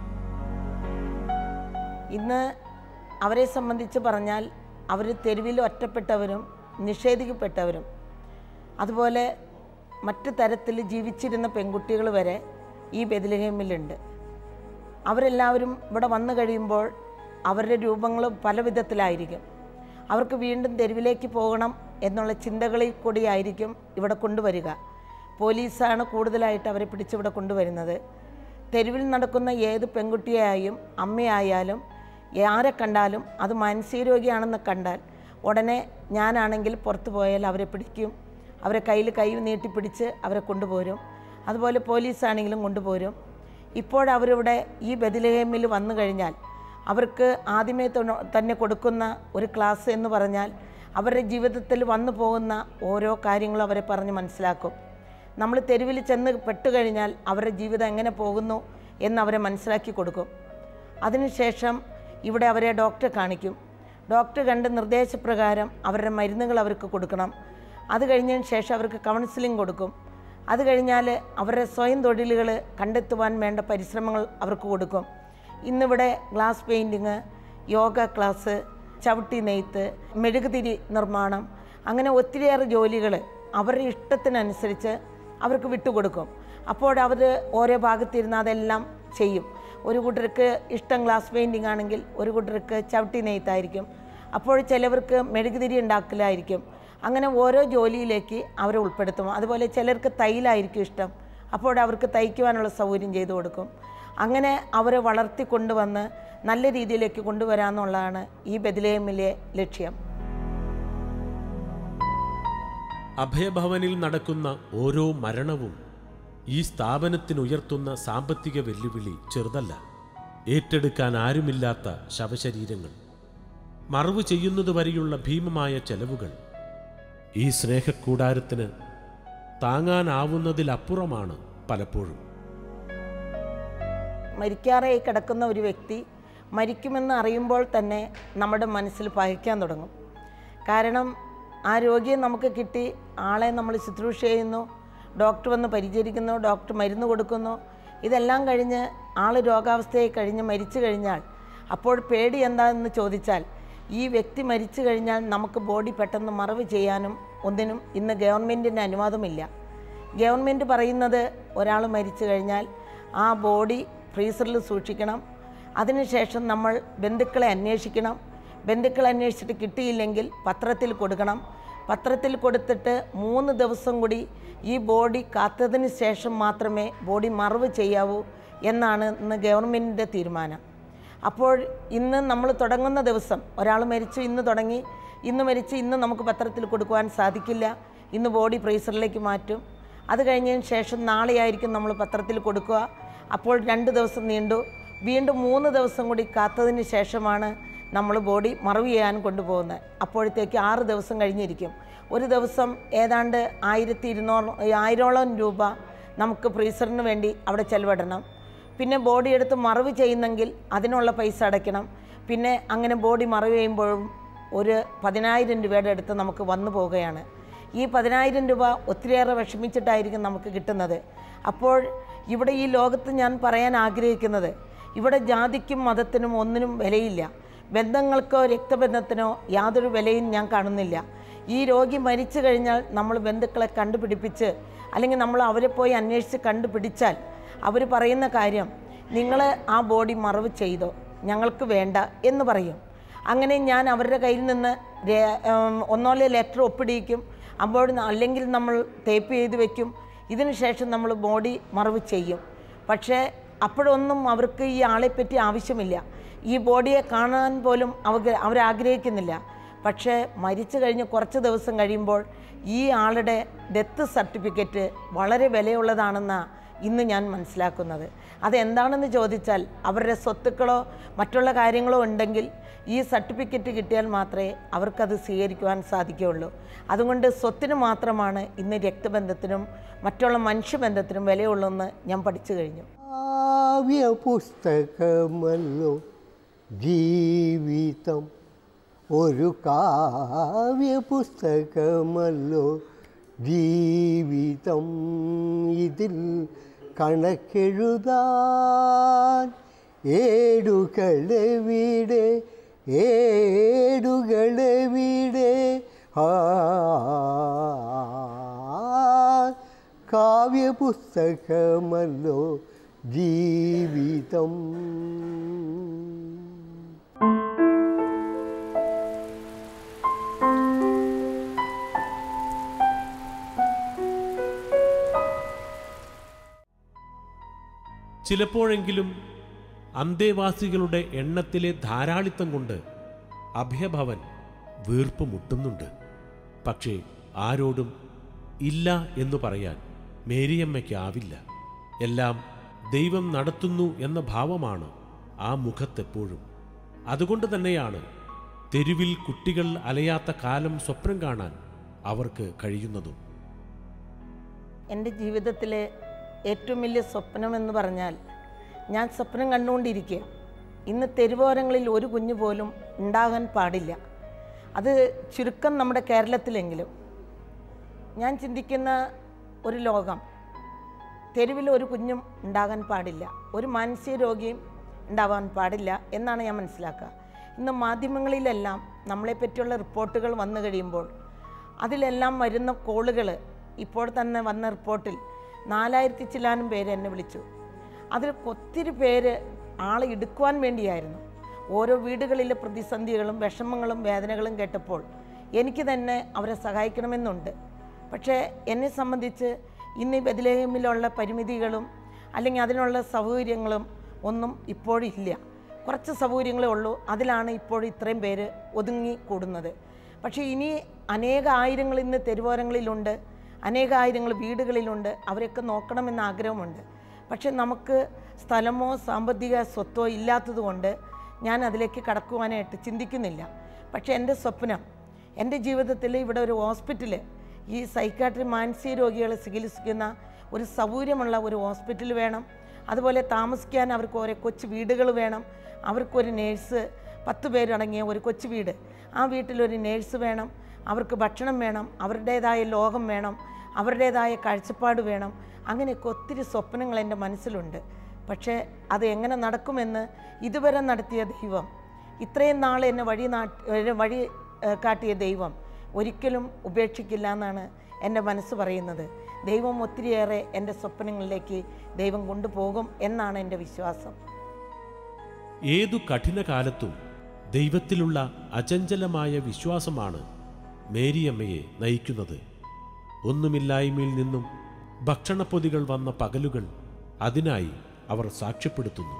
ഇന്ന് അവരെ സംബന്ധിച്ച് പറഞ്ഞാൽ അവർ തെരുവിൽ ഒറ്റപ്പെട്ടവരും നിഷേധിക്കപ്പെട്ടവരും അതുപോലെ മറ്റു തരത്തിൽ ജീവിച്ചിരുന്ന പെൺകുട്ടികൾ വരെ ഈ ബെദിലഹേമിലുണ്ട് അവരെല്ലാവരും ഇവിടെ വന്നു കഴിയുമ്പോൾ അവരുടെ രൂപങ്ങൾ പല വിധത്തിലായിരിക്കും അവർക്ക് വീണ്ടും തെരുവിലേക്ക് പോകണം എന്നുള്ള ചിന്തകളിൽ കൂടിയായിരിക്കും ഇവിടെ കൊണ്ടുവരിക പോലീസാണ് കൂടുതലായിട്ട് അവരെ പിടിച്ചിവിടെ കൊണ്ടുവരുന്നത് തെരുവിൽ നടക്കുന്ന ഏത് പെൺകുട്ടിയായും അമ്മയായാലും ആരെ കണ്ടാലും അത് മാനസിക രോഗിയാണെന്ന് കണ്ടാൽ ഉടനെ ഞാനാണെങ്കിൽ പുറത്തു പോയാൽ അവരെ പിടിക്കും അവരെ കയ്യിൽ കൈ നീട്ടിപ്പിടിച്ച് അവരെ കൊണ്ടുപോരും അതുപോലെ പോലീസാണെങ്കിലും കൊണ്ടുപോരും ഇപ്പോഴവരിവിടെ ഈ ബദിലഹേമിൽ വന്നു കഴിഞ്ഞാൽ അവർക്ക് ആദ്യമേ തൊണ്ണ- തന്നെ കൊടുക്കുന്ന ഒരു ക്ലാസ് എന്ന് പറഞ്ഞാൽ അവരുടെ ജീവിതത്തിൽ വന്നു പോകുന്ന ഓരോ കാര്യങ്ങളും അവരെ പറഞ്ഞ് മനസ്സിലാക്കും നമ്മൾ തെരുവിൽ ചെന്ന് പെട്ടുകഴിഞ്ഞാൽ അവരുടെ ജീവിതം എങ്ങനെ പോകുന്നു എന്ന് അവരെ മനസ്സിലാക്കി കൊടുക്കും അതിനുശേഷം ഇവിടെ അവരെ ഡോക്ടറെ കാണിക്കും ഡോക്ടർ കണ്ട് നിർദ്ദേശപ്രകാരം അവരുടെ മരുന്നുകൾ അവർക്ക് കൊടുക്കണം അത് കഴിഞ്ഞതിന് ശേഷം അവർക്ക് കൗൺസിലിംഗ് കൊടുക്കും അത് കഴിഞ്ഞാൽ അവരുടെ സ്വയം തൊഴിലുകൾ കണ്ടെത്തുവാൻ വേണ്ട പരിശ്രമങ്ങൾ അവർക്ക് കൊടുക്കും ഇന്നിവിടെ ഗ്ലാസ് പെയിൻറ്റിങ് യോഗ ക്ലാസ് ചവിട്ടി നെയ്ത്ത് മെഴുകുതിരി നിർമ്മാണം അങ്ങനെ ഒത്തിരിയേറെ ജോലികൾ അവരുടെ ഇഷ്ടത്തിനനുസരിച്ച് അവർക്ക് വിട്ടുകൊടുക്കും അപ്പോൾ അവർ ഓരോ ഭാഗത്തിരുന്ന് അതെല്ലാം ചെയ്യും ഒരു കൂട്ടർക്ക് ഇഷ്ടം ഗ്ലാസ് പെയിൻറ്റിംഗ് ആണെങ്കിൽ ഒരു കൂട്ടർക്ക് ചവിട്ടി നെയ്ത്തായിരിക്കും അപ്പോൾ ചിലവർക്ക് മെഴുകുതിരി ഉണ്ടാക്കലായിരിക്കും അങ്ങനെ ഓരോ ജോലിയിലേക്ക് അവരെ ഉൾപ്പെടുത്തും അതുപോലെ ചിലർക്ക് തൈലായിരിക്കും ഇഷ്ടം അപ്പോൾ അവർക്ക് തയ്ക്കുവാനുള്ള സൗകര്യം ചെയ്തു കൊടുക്കും അങ്ങനെ അവരെ വളർത്തിക്കൊണ്ടുവന്ന് നല്ല രീതിയിലേക്ക് കൊണ്ടുവരാമെന്നുള്ളതാണ് ഈ ബദിലേമിലെ ലക്ഷ്യം അഭയഭവനിൽ നടക്കുന്ന ഓരോ മരണവും ഈ സ്ഥാപനത്തിനുയർത്തുന്ന സാമ്പത്തിക വെല്ലുവിളി ചെറുതല്ല ഏറ്റെടുക്കാൻ ആരുമില്ലാത്ത ശവശരീരങ്ങൾ മറവ് ചെയ്യുന്നതുവരെയുള്ള ഭീമമായ ചെലവുകൾ ഈ സ്നേഹക്കൂടാരത്തിന് താങ്ങാനാവുന്നതിലപ്പുറമാണ് പലപ്പോഴും മരിക്കാറായി കിടക്കുന്ന ഒരു വ്യക്തി മരിക്കുമെന്ന് അറിയുമ്പോൾ തന്നെ നമ്മുടെ മനസ്സിൽ പകയ്ക്കാൻ തുടങ്ങും കാരണം ആ രോഗിയെ നമുക്ക് കിട്ടി ആളെ നമ്മൾ ശുശ്രൂഷ ചെയ്യുന്നു ഡോക്ടർ വന്ന് പരിചരിക്കുന്നു ഡോക്ടർ മരുന്ന് കൊടുക്കുന്നു ഇതെല്ലാം കഴിഞ്ഞ് ആൾ രോഗാവസ്ഥയായി കഴിഞ്ഞ് മരിച്ചു കഴിഞ്ഞാൽ അപ്പോൾ പേടി എന്താണെന്ന് ചോദിച്ചാൽ ഈ വ്യക്തി മരിച്ചു കഴിഞ്ഞാൽ നമുക്ക് ബോഡി പെട്ടെന്ന് മറവ് ചെയ്യാനും ഒന്നിനും ഇന്ന് ഗവൺമെൻറ്റിൻ്റെ അനുവാദമില്ല ഗവൺമെൻറ് പറയുന്നത് ഒരാൾ മരിച്ചു കഴിഞ്ഞാൽ ആ ബോഡി ഫ്രീസറിൽ സൂക്ഷിക്കണം അതിനുശേഷം നമ്മൾ ബന്ധുക്കളെ അന്വേഷിക്കണം ബന്ധുക്കളെ അന്വേഷിച്ചിട്ട് കിട്ടിയില്ലെങ്കിൽ പത്രത്തിൽ കൊടുക്കണം പത്രത്തിൽ കൊടുത്തിട്ട് മൂന്ന് ദിവസം കൂടി ഈ ബോഡി കാത്തതിന് ശേഷം മാത്രമേ ബോഡി മറവ് ചെയ്യാവൂ എന്നാണ് ഇന്ന് ഗവൺമെൻറ്റിൻ്റെ തീരുമാനം അപ്പോൾ ഇന്ന് നമ്മൾ തുടങ്ങുന്ന ദിവസം ഒരാൾ മരിച്ചു ഇന്ന് തുടങ്ങി ഇന്ന് മരിച്ച് ഇന്ന് നമുക്ക് പത്രത്തിൽ കൊടുക്കുവാൻ സാധിക്കില്ല ഇന്ന് ബോഡി ഫ്രീസറിലേക്ക് മാറ്റും അത് കഴിഞ്ഞതിന് ശേഷം നാളെയായിരിക്കും നമ്മൾ പത്രത്തിൽ കൊടുക്കുക അപ്പോൾ രണ്ട് ദിവസം നീണ്ടു വീണ്ടും മൂന്ന് ദിവസം കൂടി കാത്തതിന് ശേഷമാണ് നമ്മൾ ബോഡി മറവ് ചെയ്യാൻ കൊണ്ടുപോകുന്നത് അപ്പോഴത്തേക്ക് ആറ് ദിവസം കഴിഞ്ഞിരിക്കും ഒരു ദിവസം ഏതാണ്ട് ആയിരത്തി ഇരുന്നൂറ് ആയിരോളം രൂപ നമുക്ക് ഫ്രീസറിന് വേണ്ടി അവിടെ ചെലവിടണം പിന്നെ ബോഡി എടുത്ത് മറവ് ചെയ്യുന്നെങ്കിൽ അതിനുള്ള പൈസ അടയ്ക്കണം പിന്നെ അങ്ങനെ ബോഡി മറവ് ചെയ്യുമ്പോഴും ഒരു പതിനായിരം രൂപയുടെ അടുത്ത് നമുക്ക് വന്നു പോവുകയാണ് ഈ പതിനായിരം രൂപ ഒത്തിരിയേറെ വിഷമിച്ചിട്ടായിരിക്കും നമുക്ക് കിട്ടുന്നത് അപ്പോൾ ഇവിടെ ഈ ലോകത്ത് ഞാൻ പറയാൻ ആഗ്രഹിക്കുന്നത് ഇവിടെ ജാതിക്കും മതത്തിനും ഒന്നിനും വിലയില്ല ബന്ധങ്ങൾക്കോ രക്തബന്ധത്തിനോ യാതൊരു വിലയും ഞാൻ കാണുന്നില്ല ഈ രോഗി മരിച്ചു കഴിഞ്ഞാൽ നമ്മൾ ബന്ധുക്കളെ കണ്ടുപിടിപ്പിച്ച് അല്ലെങ്കിൽ നമ്മൾ അവരെ പോയി അന്വേഷിച്ച് കണ്ടുപിടിച്ചാൽ അവർ പറയുന്ന കാര്യം നിങ്ങൾ ആ ബോഡി മറവ് ചെയ്തോ ഞങ്ങൾക്ക് വേണ്ട എന്ന് പറയും അങ്ങനെ ഞാൻ അവരുടെ കയ്യിൽ നിന്ന് രേ- ഉം, ഒന്നോലെ ലെറ്റർ ഒപ്പിടിയിക്കും അപ്പോൾ അല്ലെങ്കിൽ നമ്മൾ ടേപ്പ് ചെയ്ത് വെക്കും ഇതിന് ശേഷം നമ്മൾ ബോഡി മറവ് ചെയ്യും പക്ഷേ അപ്പോഴൊന്നും അവർക്ക് ഈ ആളെപ്പറ്റി ആവശ്യമില്ല ഈ ബോഡിയെ കാണാൻ പോലും അവർ അവരാഗ്രഹിക്കുന്നില്ല പക്ഷേ മരിച്ചു കഴിഞ്ഞ് കുറച്ച് ദിവസം കഴിയുമ്പോൾ ഈ ആളുടെ ഡെത്ത് സർട്ടിഫിക്കറ്റ് വളരെ വിലയുള്ളതാണെന്നാണ് ഇന്ന് ഞാൻ മനസ്സിലാക്കുന്നത് അതെന്താണെന്ന് ചോദിച്ചാൽ അവരുടെ സ്വത്തുക്കളോ മറ്റുള്ള കാര്യങ്ങളോ ഉണ്ടെങ്കിൽ ഈ സർട്ടിഫിക്കറ്റ് കിട്ടിയാൽ മാത്രമേ അവർക്കത് സ്വീകരിക്കുവാൻ സാധിക്കുകയുള്ളൂ അതുകൊണ്ട് സ്വത്തിന് മാത്രമാണ് ഇന്ന് രക്തബന്ധത്തിനും മറ്റുള്ള മനുഷ്യബന്ധത്തിനും വിലയുള്ളതെന്ന് ഞാൻ പഠിച്ചു കഴിഞ്ഞു കാവ്യ പുസ്തകമല്ലോ ജീവിതം ഒരു കാവ്യ പുസ്തകമല്ലോ ജീവിതം ഇതിൽ കണക്കെഴുതാൻ ഏടുകളെവിടെ ഏടുകളെവിടെ ആ കാവ്യപുസ്തകമല്ലോ ജീവിതം ചിലപ്പോഴെങ്കിലും അന്തേവാസികളുടെ എണ്ണത്തിലെ ധാരാളിത്തം കൊണ്ട് അഭയഭവൻ വീർപ്പ് മുട്ടുന്നുണ്ട് പക്ഷേ ആരോടും ഇല്ല എന്ന് പറയാൻ മേരിയമ്മയ്ക്കാവില്ല എല്ലാം ദൈവം നടത്തുന്നു എന്ന ഭാവമാണ് ആ മുഖത്തെപ്പോഴും അതുകൊണ്ട് തന്നെയാണ് തെരുവിൽ കുട്ടികൾ അലയാത്ത കാലം സ്വപ്നം കാണാൻ അവർക്ക് കഴിയുന്നതും എൻ്റെ ജീവിതത്തിലെ ഏറ്റവും വലിയ സ്വപ്നമെന്ന് പറഞ്ഞാൽ ഞാൻ സ്വപ്നം കണ്ടുകൊണ്ടിരിക്കുക ഇന്ന് തെരുവോരങ്ങളിൽ ഒരു കുഞ്ഞു പോലും ഉണ്ടാകാൻ പാടില്ല അത് ചുരുക്കം നമ്മുടെ കേരളത്തിലെങ്കിലും ഞാൻ ചിന്തിക്കുന്ന ഒരു ലോകം തെരുവിൽ ഒരു കുഞ്ഞും ഉണ്ടാകാൻ പാടില്ല ഒരു മാനസിക രോഗിയും ഉണ്ടാവാൻ പാടില്ല എന്നാണ് ഞാൻ മനസ്സിലാക്കുക ഇന്ന് മാധ്യമങ്ങളിലെല്ലാം നമ്മളെപ്പറ്റിയുള്ള റിപ്പോർട്ടുകൾ വന്നു കഴിയുമ്പോൾ അതിലെല്ലാം വരുന്ന കോളുകൾ ഇപ്പോൾ തന്നെ വന്ന റിപ്പോർട്ടിൽ നാലായിരത്തി ചില്ലാനും പേര് എന്നെ വിളിച്ചു അതിൽ ഒത്തിരി പേര് ആളെ എടുക്കുവാൻ വേണ്ടിയായിരുന്നു ഓരോ വീടുകളിലെ പ്രതിസന്ധികളും വിഷമങ്ങളും വേദനകളും കേട്ടപ്പോൾ എനിക്ക് തന്നെ അവരെ സഹായിക്കണമെന്നുണ്ട് പക്ഷേ എന്നെ സംബന്ധിച്ച് ഇന്ന് ഈ ബദലേഹമിലുള്ള പരിമിതികളും അല്ലെങ്കിൽ അതിനുള്ള സൗകര്യങ്ങളും ഒന്നും ഇപ്പോഴില്ല കുറച്ച് സൗകര്യങ്ങളേ ഉള്ളൂ അതിലാണ് ഇപ്പോൾ ഇത്രയും പേര് ഒതുങ്ങി കൂടുന്നത് പക്ഷേ ഇനി അനേക ആയിരങ്ങൾ ഇന്ന് തെരുവോരങ്ങളിലുണ്ട് അനേക ആയിരങ്ങൾ വീടുകളിലുണ്ട് അവരെയൊക്കെ നോക്കണമെന്ന് ആഗ്രഹമുണ്ട് പക്ഷെ നമുക്ക് സ്ഥലമോ സാമ്പത്തിക സ്വത്തോ ഇല്ലാത്തതുകൊണ്ട് ഞാൻ അതിലേക്ക് കടക്കുവാനായിട്ട് ചിന്തിക്കുന്നില്ല പക്ഷേ എൻ്റെ സ്വപ്നം എൻ്റെ ജീവിതത്തിൽ ഇവിടെ ഒരു ഹോസ്പിറ്റൽ ഈ സൈക്കാട്രി മാനസിക രോഗികളെ ചികിത്സിക്കുന്ന ഒരു സൗകര്യമുള്ള ഒരു ഹോസ്പിറ്റൽ വേണം അതുപോലെ താമസിക്കാൻ അവർക്ക് ഓരോ കൊച്ചു വീടുകൾ വേണം അവർക്കൊരു നേഴ്സ് പത്ത് പേരടങ്ങിയ ഒരു കൊച്ചു വീട് ആ വീട്ടിലൊരു നേഴ്സ് വേണം അവർക്ക് ഭക്ഷണം വേണം അവരുടേതായ ലോകം വേണം അവരുടേതായ കാഴ്ചപ്പാട് വേണം അങ്ങനെയൊക്കെ ഒത്തിരി സ്വപ്നങ്ങൾ എൻ്റെ മനസ്സിലുണ്ട് പക്ഷേ അത് എങ്ങനെ നടക്കുമെന്ന് ഇതുവരെ നടത്തിയ ദൈവം ഇത്രയും നാൾ എന്നെ വഴി നാട്ട് എന്നെ വഴി ഏഹ്, കാട്ടിയ ദൈവം ഒരിക്കലും ഉപേക്ഷിക്കില്ല എന്നാണ് എൻ്റെ മനസ്സ് പറയുന്നത് ദൈവം ഒത്തിരിയേറെ എൻ്റെ സ്വപ്നങ്ങളിലേക്ക് ദൈവം കൊണ്ടുപോകും എന്നാണ് എൻ്റെ വിശ്വാസം ഏതു കഠിന കാലത്തും ദൈവത്തിലുള്ള അചഞ്ചലമായ വിശ്വാസമാണ് മേരിയമ്മയെ നയിക്കുന്നത് ഒന്നുമില്ലായ്മയിൽ നിന്നും ഭക്ഷണപ്പൊതികൾ വന്ന പകലുകൾ അതിനായി അവർ സാക്ഷ്യപ്പെടുത്തുന്നു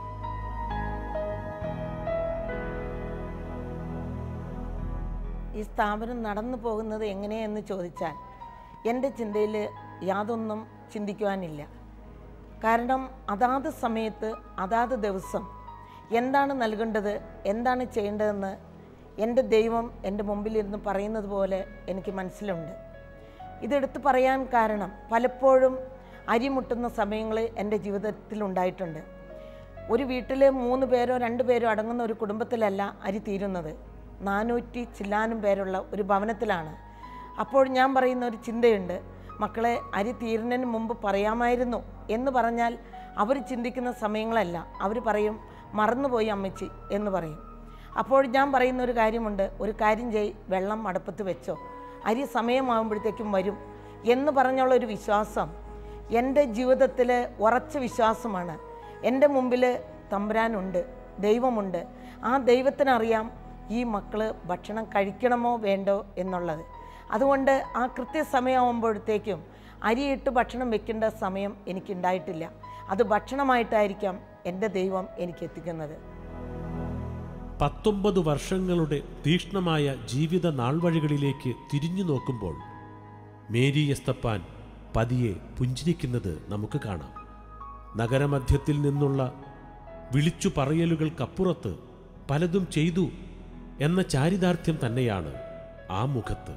ഈ സ്ഥാപനം നടന്നു പോകുന്നത് എങ്ങനെയെന്ന് ചോദിച്ചാൽ എൻ്റെ ചിന്തയിൽ യാതൊന്നും ചിന്തിക്കുവാനില്ല കാരണം അതാത് സമയത്ത് അതാത് ദിവസം എന്താണ് നൽകേണ്ടത് എന്താണ് ചെയ്യേണ്ടതെന്ന് എൻ്റെ ദൈവം എൻ്റെ മുമ്പിലിരുന്ന് പറയുന്നത് പോലെ എനിക്ക് മനസ്സിലുണ്ട് ഇതെടുത്ത് പറയാൻ കാരണം പലപ്പോഴും അരിമുട്ടുന്ന സമയങ്ങൾ എൻ്റെ ജീവിതത്തിൽ ഉണ്ടായിട്ടുണ്ട് ഒരു വീട്ടിൽ മൂന്ന് പേരോ രണ്ട് പേരോ അടങ്ങുന്ന ഒരു കുടുംബത്തിലല്ല അരി തീരുന്നത് നാനൂറ്റി ചില്ലാനും പേരുള്ള ഒരു ഭവനത്തിലാണ് അപ്പോൾ ഞാൻ പറയുന്ന ഒരു ചിന്തയുണ്ട് മക്കളെ അരി തീരുന്നതിന് മുമ്പ് പറയാമായിരുന്നു എന്ന് പറഞ്ഞാൽ അവർ ചിന്തിക്കുന്ന സമയങ്ങളല്ല അവർ പറയും മറന്നുപോയി അമ്മച്ചി എന്ന് പറയും അപ്പോൾ ഞാൻ പറയുന്ന ഒരു കാര്യമുണ്ട് ഒരു കാര്യം ചെയ് വെള്ളം അടുപ്പത്ത് വെച്ചോ അരി സമയമാകുമ്പോഴത്തേക്കും വരും എന്ന് പറഞ്ഞുള്ള ഒരു വിശ്വാസം എൻ്റെ ജീവിതത്തിൽ ഉറച്ച വിശ്വാസമാണ് എൻ്റെ മുമ്പിൽ തമ്പുരാനുണ്ട് ദൈവമുണ്ട് ആ ദൈവത്തിനറിയാം ഈ മക്കൾ ഭക്ഷണം കഴിക്കണമോ വേണ്ടോ എന്നുള്ളത് അതുകൊണ്ട് ആ കൃത്യസമയമാകുമ്പോഴത്തേക്കും അരിയിട്ട് ഭക്ഷണം വെക്കേണ്ട സമയം എനിക്കുണ്ടായിട്ടില്ല അത് ഭക്ഷണമായിട്ടായിരിക്കാം എൻ്റെ ദൈവം എനിക്ക് എത്തിക്കുന്നത് പത്തൊമ്പത് വർഷങ്ങളുടെ തീക്ഷ്ണമായ ജീവിത നാൾവഴികളിലേക്ക് തിരിഞ്ഞു നോക്കുമ്പോൾ മേരി എസ്തപ്പാൻ പതിയെ പുഞ്ചിരിക്കുന്നത് നമുക്ക് കാണാം നഗരമധ്യത്തിൽ നിന്നുള്ള വിളിച്ചു പറയലുകൾക്കപ്പുറത്ത് പലതും ചെയ്തു എന്ന ചാരിതാർത്ഥ്യം തന്നെയാണ് ആ മുഖത്ത്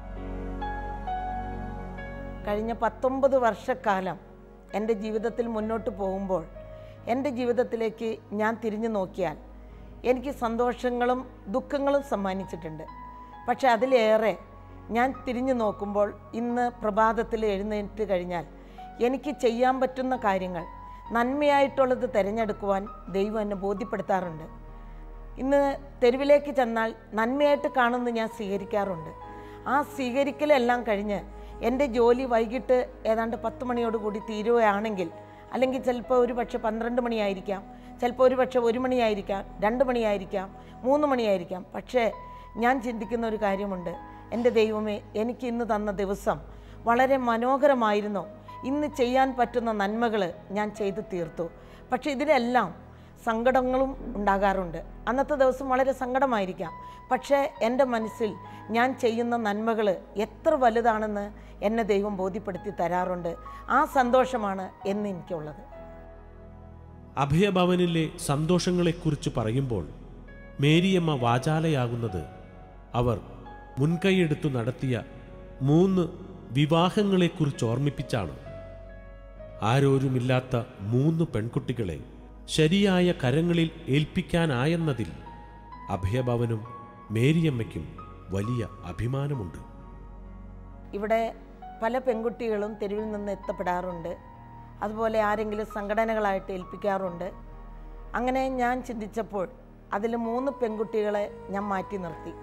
കഴിഞ്ഞ പത്തൊമ്പത് വർഷക്കാലം എൻ്റെ ജീവിതത്തിൽ മുന്നോട്ട് പോകുമ്പോൾ എൻ്റെ ജീവിതത്തിലേക്ക് ഞാൻ തിരിഞ്ഞു നോക്കിയാൽ എനിക്ക് സന്തോഷങ്ങളും ദുഃഖങ്ങളും സമ്മാനിച്ചിട്ടുണ്ട് പക്ഷെ അതിലേറെ ഞാൻ തിരിഞ്ഞു നോക്കുമ്പോൾ ഇന്ന് പ്രഭാതത്തിൽ എഴുന്നേറ്റ് കഴിഞ്ഞാൽ എനിക്ക് ചെയ്യാൻ പറ്റുന്ന കാര്യങ്ങൾ നന്മയായിട്ടുള്ളത് തിരഞ്ഞെടുക്കുവാൻ ദൈവം എന്നെ ബോധ്യപ്പെടുത്താറുണ്ട് ഇന്ന് തെരുവിലേക്ക് ചെന്നാൽ നന്മയായിട്ട് കാണുന്നത് ഞാൻ സ്വീകരിക്കാറുണ്ട് ആ സ്വീകരിക്കലെല്ലാം കഴിഞ്ഞ് എൻ്റെ ജോലി വൈകിട്ട് ഏതാണ്ട് പത്ത് മണിയോടുകൂടി തീരുകയാണെങ്കിൽ അല്ലെങ്കിൽ ചിലപ്പോൾ ഒരു പക്ഷെ പന്ത്രണ്ട് മണിയായിരിക്കാം ചിലപ്പോൾ ഒരു പക്ഷെ ഒരു മണിയായിരിക്കാം രണ്ട് മണിയായിരിക്കാം മൂന്ന് മണിയായിരിക്കാം പക്ഷേ ഞാൻ ചിന്തിക്കുന്ന ഒരു കാര്യമുണ്ട് എൻ്റെ ദൈവമേ എനിക്ക് ഇന്ന് തന്ന ദിവസം വളരെ മനോഹരമായിരുന്നു ഇന്ന് ചെയ്യാൻ പറ്റുന്ന നന്മകൾ ഞാൻ ചെയ്തു തീർത്തു പക്ഷേ ഇതിലെല്ലാം സങ്കടങ്ങളും ഉണ്ടാകാറുണ്ട് അന്നത്തെ ദിവസം വളരെ സങ്കടമായിരിക്കാം പക്ഷേ എൻ്റെ മനസ്സിൽ ഞാൻ ചെയ്യുന്ന നന്മകൾ എത്ര വലുതാണെന്ന് എന്നെ ദൈവം ബോധ്യപ്പെടുത്തി തരാറുണ്ട് ആ സന്തോഷമാണ് എന്ന് എനിക്കുള്ളത് അഭയഭവനിലെ സന്തോഷങ്ങളെക്കുറിച്ച് പറയുമ്പോൾ മേരിയമ്മ വാചാലയാകുന്നത് അവർ മുൻകൈയെടുത്തു നടത്തിയ മൂന്ന് വിവാഹങ്ങളെക്കുറിച്ച് ഓർമ്മിപ്പിച്ചാണ് ആരോരുമില്ലാത്ത മൂന്ന് പെൺകുട്ടികളെ ശരിയായ കരങ്ങളിൽ ഏൽപ്പിക്കാനായെന്നതിൽ അഭയഭവനും മേരിയമ്മയ്ക്കും വലിയ അഭിമാനമുണ്ട് ഇവിടെ പല പെൺകുട്ടികളും തെരുവിൽ നിന്ന് എത്തപ്പെടാറുണ്ട് അതുപോലെ ആരെങ്കിലും സംഘടനകളായിട്ട് ഏൽപ്പിക്കാറുണ്ട് അങ്ങനെ ഞാൻ ചിന്തിച്ചപ്പോൾ അതിൽ മൂന്ന് പെൺകുട്ടികളെ ഞാൻ മാറ്റി നിർത്തി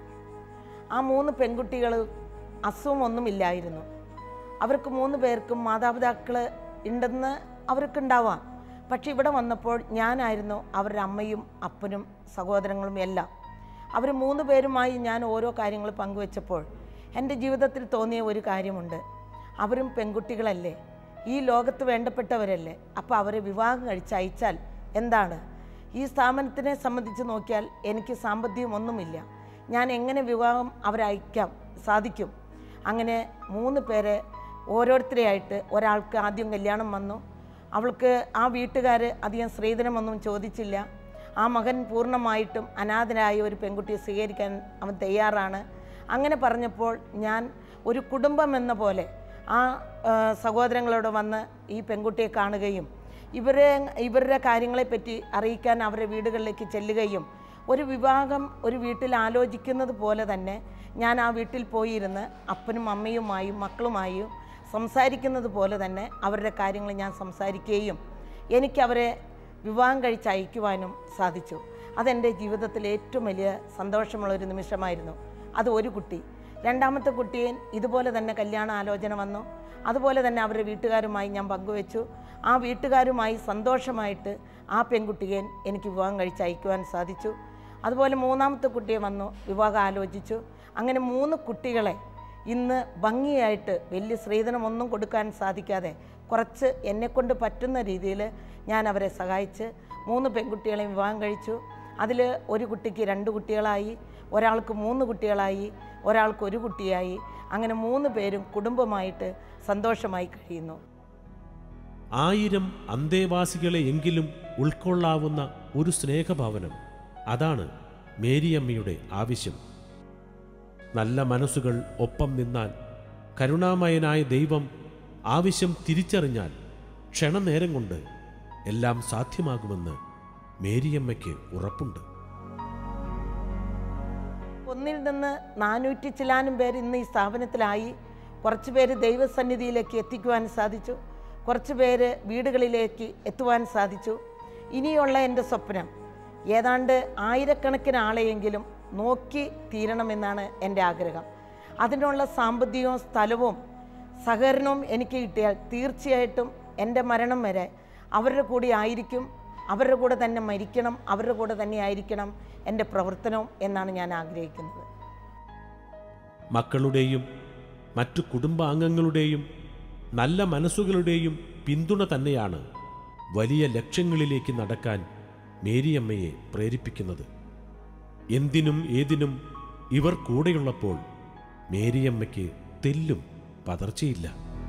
ആ മൂന്ന് പെൺകുട്ടികൾ അസുഖമൊന്നുമില്ലായിരുന്നു അവർക്ക് മൂന്ന് പേർക്കും മാതാപിതാക്കൾ ഉണ്ടെന്ന് അവർക്കുണ്ടാവാം പക്ഷെ ഇവിടെ വന്നപ്പോൾ ഞാനായിരുന്നു അവരുടെ അമ്മയും അപ്പനും സഹോദരങ്ങളും എല്ലാം അവർ മൂന്ന് പേരുമായി ഞാൻ ഓരോ കാര്യങ്ങൾ പങ്കുവെച്ചപ്പോൾ എൻ്റെ ജീവിതത്തിൽ തോന്നിയ ഒരു കാര്യമുണ്ട് അവരും പെൺകുട്ടികളല്ലേ ഈ ലോകത്ത് വേണ്ടപ്പെട്ടവരല്ലേ അപ്പോൾ അവരെ വിവാഹം കഴിച്ചയച്ചാൽ എന്താണ് ഈ സ്ഥാപനത്തിനെ സംബന്ധിച്ച് നോക്കിയാൽ എനിക്ക് സാമ്പത്തികം ഒന്നുമില്ല ഞാൻ എങ്ങനെ വിവാഹം അവരയക്കാം സാധിക്കും അങ്ങനെ മൂന്ന് പേരെ ഓരോരുത്തരെയായിട്ട് ഒരാൾക്ക് ആദ്യം കല്യാണം വന്നു അവൾക്ക് ആ വീട്ടുകാർ അധികം സ്ത്രീധനമൊന്നും ചോദിച്ചില്ല ആ മകൻ പൂർണ്ണമായിട്ടും അനാഥനായ ഒരു പെൺകുട്ടിയെ സ്വീകരിക്കാൻ അവൻ തയ്യാറാണ് അങ്ങനെ പറഞ്ഞപ്പോൾ ഞാൻ ഒരു കുടുംബം എന്ന പോലെ ആ ആ, സഹോദരങ്ങളോട് വന്ന് ഈ പെൺകുട്ടിയെ കാണുകയും ഇവരെ ഇവരുടെ കാര്യങ്ങളെപ്പറ്റി അറിയിക്കാൻ അവരുടെ വീടുകളിലേക്ക് ചെല്ലുകയും ഒരു വിവാഹം ഒരു വീട്ടിൽ ആലോചിക്കുന്നത് പോലെ തന്നെ ഞാൻ ആ വീട്ടിൽ പോയിരുന്ന് അപ്പനും അമ്മയുമായും മക്കളുമായും സംസാരിക്കുന്നത് പോലെ തന്നെ അവരുടെ കാര്യങ്ങൾ ഞാൻ സംസാരിക്കുകയും എനിക്ക് അവരെ വിവാഹം കഴിച്ച് അയക്കുവാനും സാധിച്ചു അതെൻ്റെ ജീവിതത്തിലെ ഏറ്റവും വലിയ സന്തോഷമുള്ള ഒരു നിമിഷമായിരുന്നു അത് ഒരു കുട്ടി രണ്ടാമത്തെ കുട്ടിയെ ഇതുപോലെ തന്നെ കല്യാണ ആലോചന വന്നു അതുപോലെ തന്നെ അവരുടെ വീട്ടുകാരുമായി ഞാൻ പങ്കുവെച്ചു ആ വീട്ടുകാരുമായി സന്തോഷമായിട്ട് ആ പെൺകുട്ടിയെ എനിക്ക് വിവാഹം കഴിച്ച് അയക്കുവാൻ സാധിച്ചു അതുപോലെ മൂന്നാമത്തെ കുട്ടിയെ വന്നു വിവാഹം ആലോചിച്ചു അങ്ങനെ മൂന്ന് കുട്ടികളെ ഇന്ന് ഭംഗിയായിട്ട് വലിയ സ്ത്രീധനമൊന്നും കൊടുക്കാൻ സാധിക്കാതെ കുറച്ച് എന്നെക്കൊണ്ട് പറ്റുന്ന രീതിയിൽ ഞാൻ അവരെ സഹായിച്ച് മൂന്ന് പെൺകുട്ടികളെ വിവാഹം കഴിച്ചു അതിൽ ഒരു കുട്ടിക്ക് രണ്ട് കുട്ടികളായി ഒരാൾക്ക് മൂന്ന് കുട്ടികളായി ഒരാൾക്ക് ഒരു കുട്ടിയായി അങ്ങനെ മൂന്ന് പേരും കുടുംബമായിട്ട് സന്തോഷമായി കഴിയുന്നു ആയിരം അന്തേവാസികളെ എങ്കിലും ഉൾക്കൊള്ളാവുന്ന ഒരു സ്നേഹഭവനം അതാണ് മേരിയമ്മയുടെ ആവശ്യം നല്ല മനസ്സുകൾ ഒപ്പം നിന്നാൽ കരുണാമയനായ ദൈവം ആവശ്യം തിരിച്ചറിഞ്ഞാൽ ക്ഷണനേരം കൊണ്ട് എല്ലാം സാധ്യമാകുമെന്ന് മേരിയമ്മയ്ക്ക് ഉറപ്പുണ്ട് ഒന്നിൽ നിന്ന് നാനൂറ്റി ചിലാനും പേര് ഇന്ന് ഈ സ്ഥാപനത്തിലായി കുറച്ച് പേര് ദൈവസന്നിധിയിലേക്ക് എത്തിക്കുവാൻ സാധിച്ചു കുറച്ച് പേര് വീടുകളിലേക്ക് എത്തുവാൻ സാധിച്ചു ഇനിയുള്ള എൻ്റെ സ്വപ്നം ഏതാണ്ട് ആയിരക്കണക്കിന് ആളെയെങ്കിലും നോക്കി തീരണമെന്നാണ് എൻ്റെ ആഗ്രഹം അതിനുള്ള സാമ്പത്തികവും സ്ഥലവും സഹകരണവും എനിക്ക് കിട്ടിയാൽ തീർച്ചയായിട്ടും എൻ്റെ മരണം വരെ അവരുടെ കൂടെ ആയിരിക്കും അവരുടെ കൂടെ തന്നെ മരിക്കണം അവരുടെ കൂടെ തന്നെ ആയിരിക്കണം എൻ്റെ പ്രവർത്തനവും എന്നാണ് ഞാൻ ആഗ്രഹിക്കുന്നത് മക്കളുടെയും മറ്റു കുടുംബാംഗങ്ങളുടെയും നല്ല മനസ്സുകളുടെയും പിന്തുണ തന്നെയാണ് വലിയ ലക്ഷ്യങ്ങളിലേക്ക് നടക്കാൻ മേരിയമ്മയെ പ്രേരിപ്പിക്കുന്നത് എന്തിനും ഏതിനും ഇവർ കൂടെയുള്ളപ്പോൾ മേരിയമ്മയ്ക്ക് തെല്ലും പതർച്ചയില്ല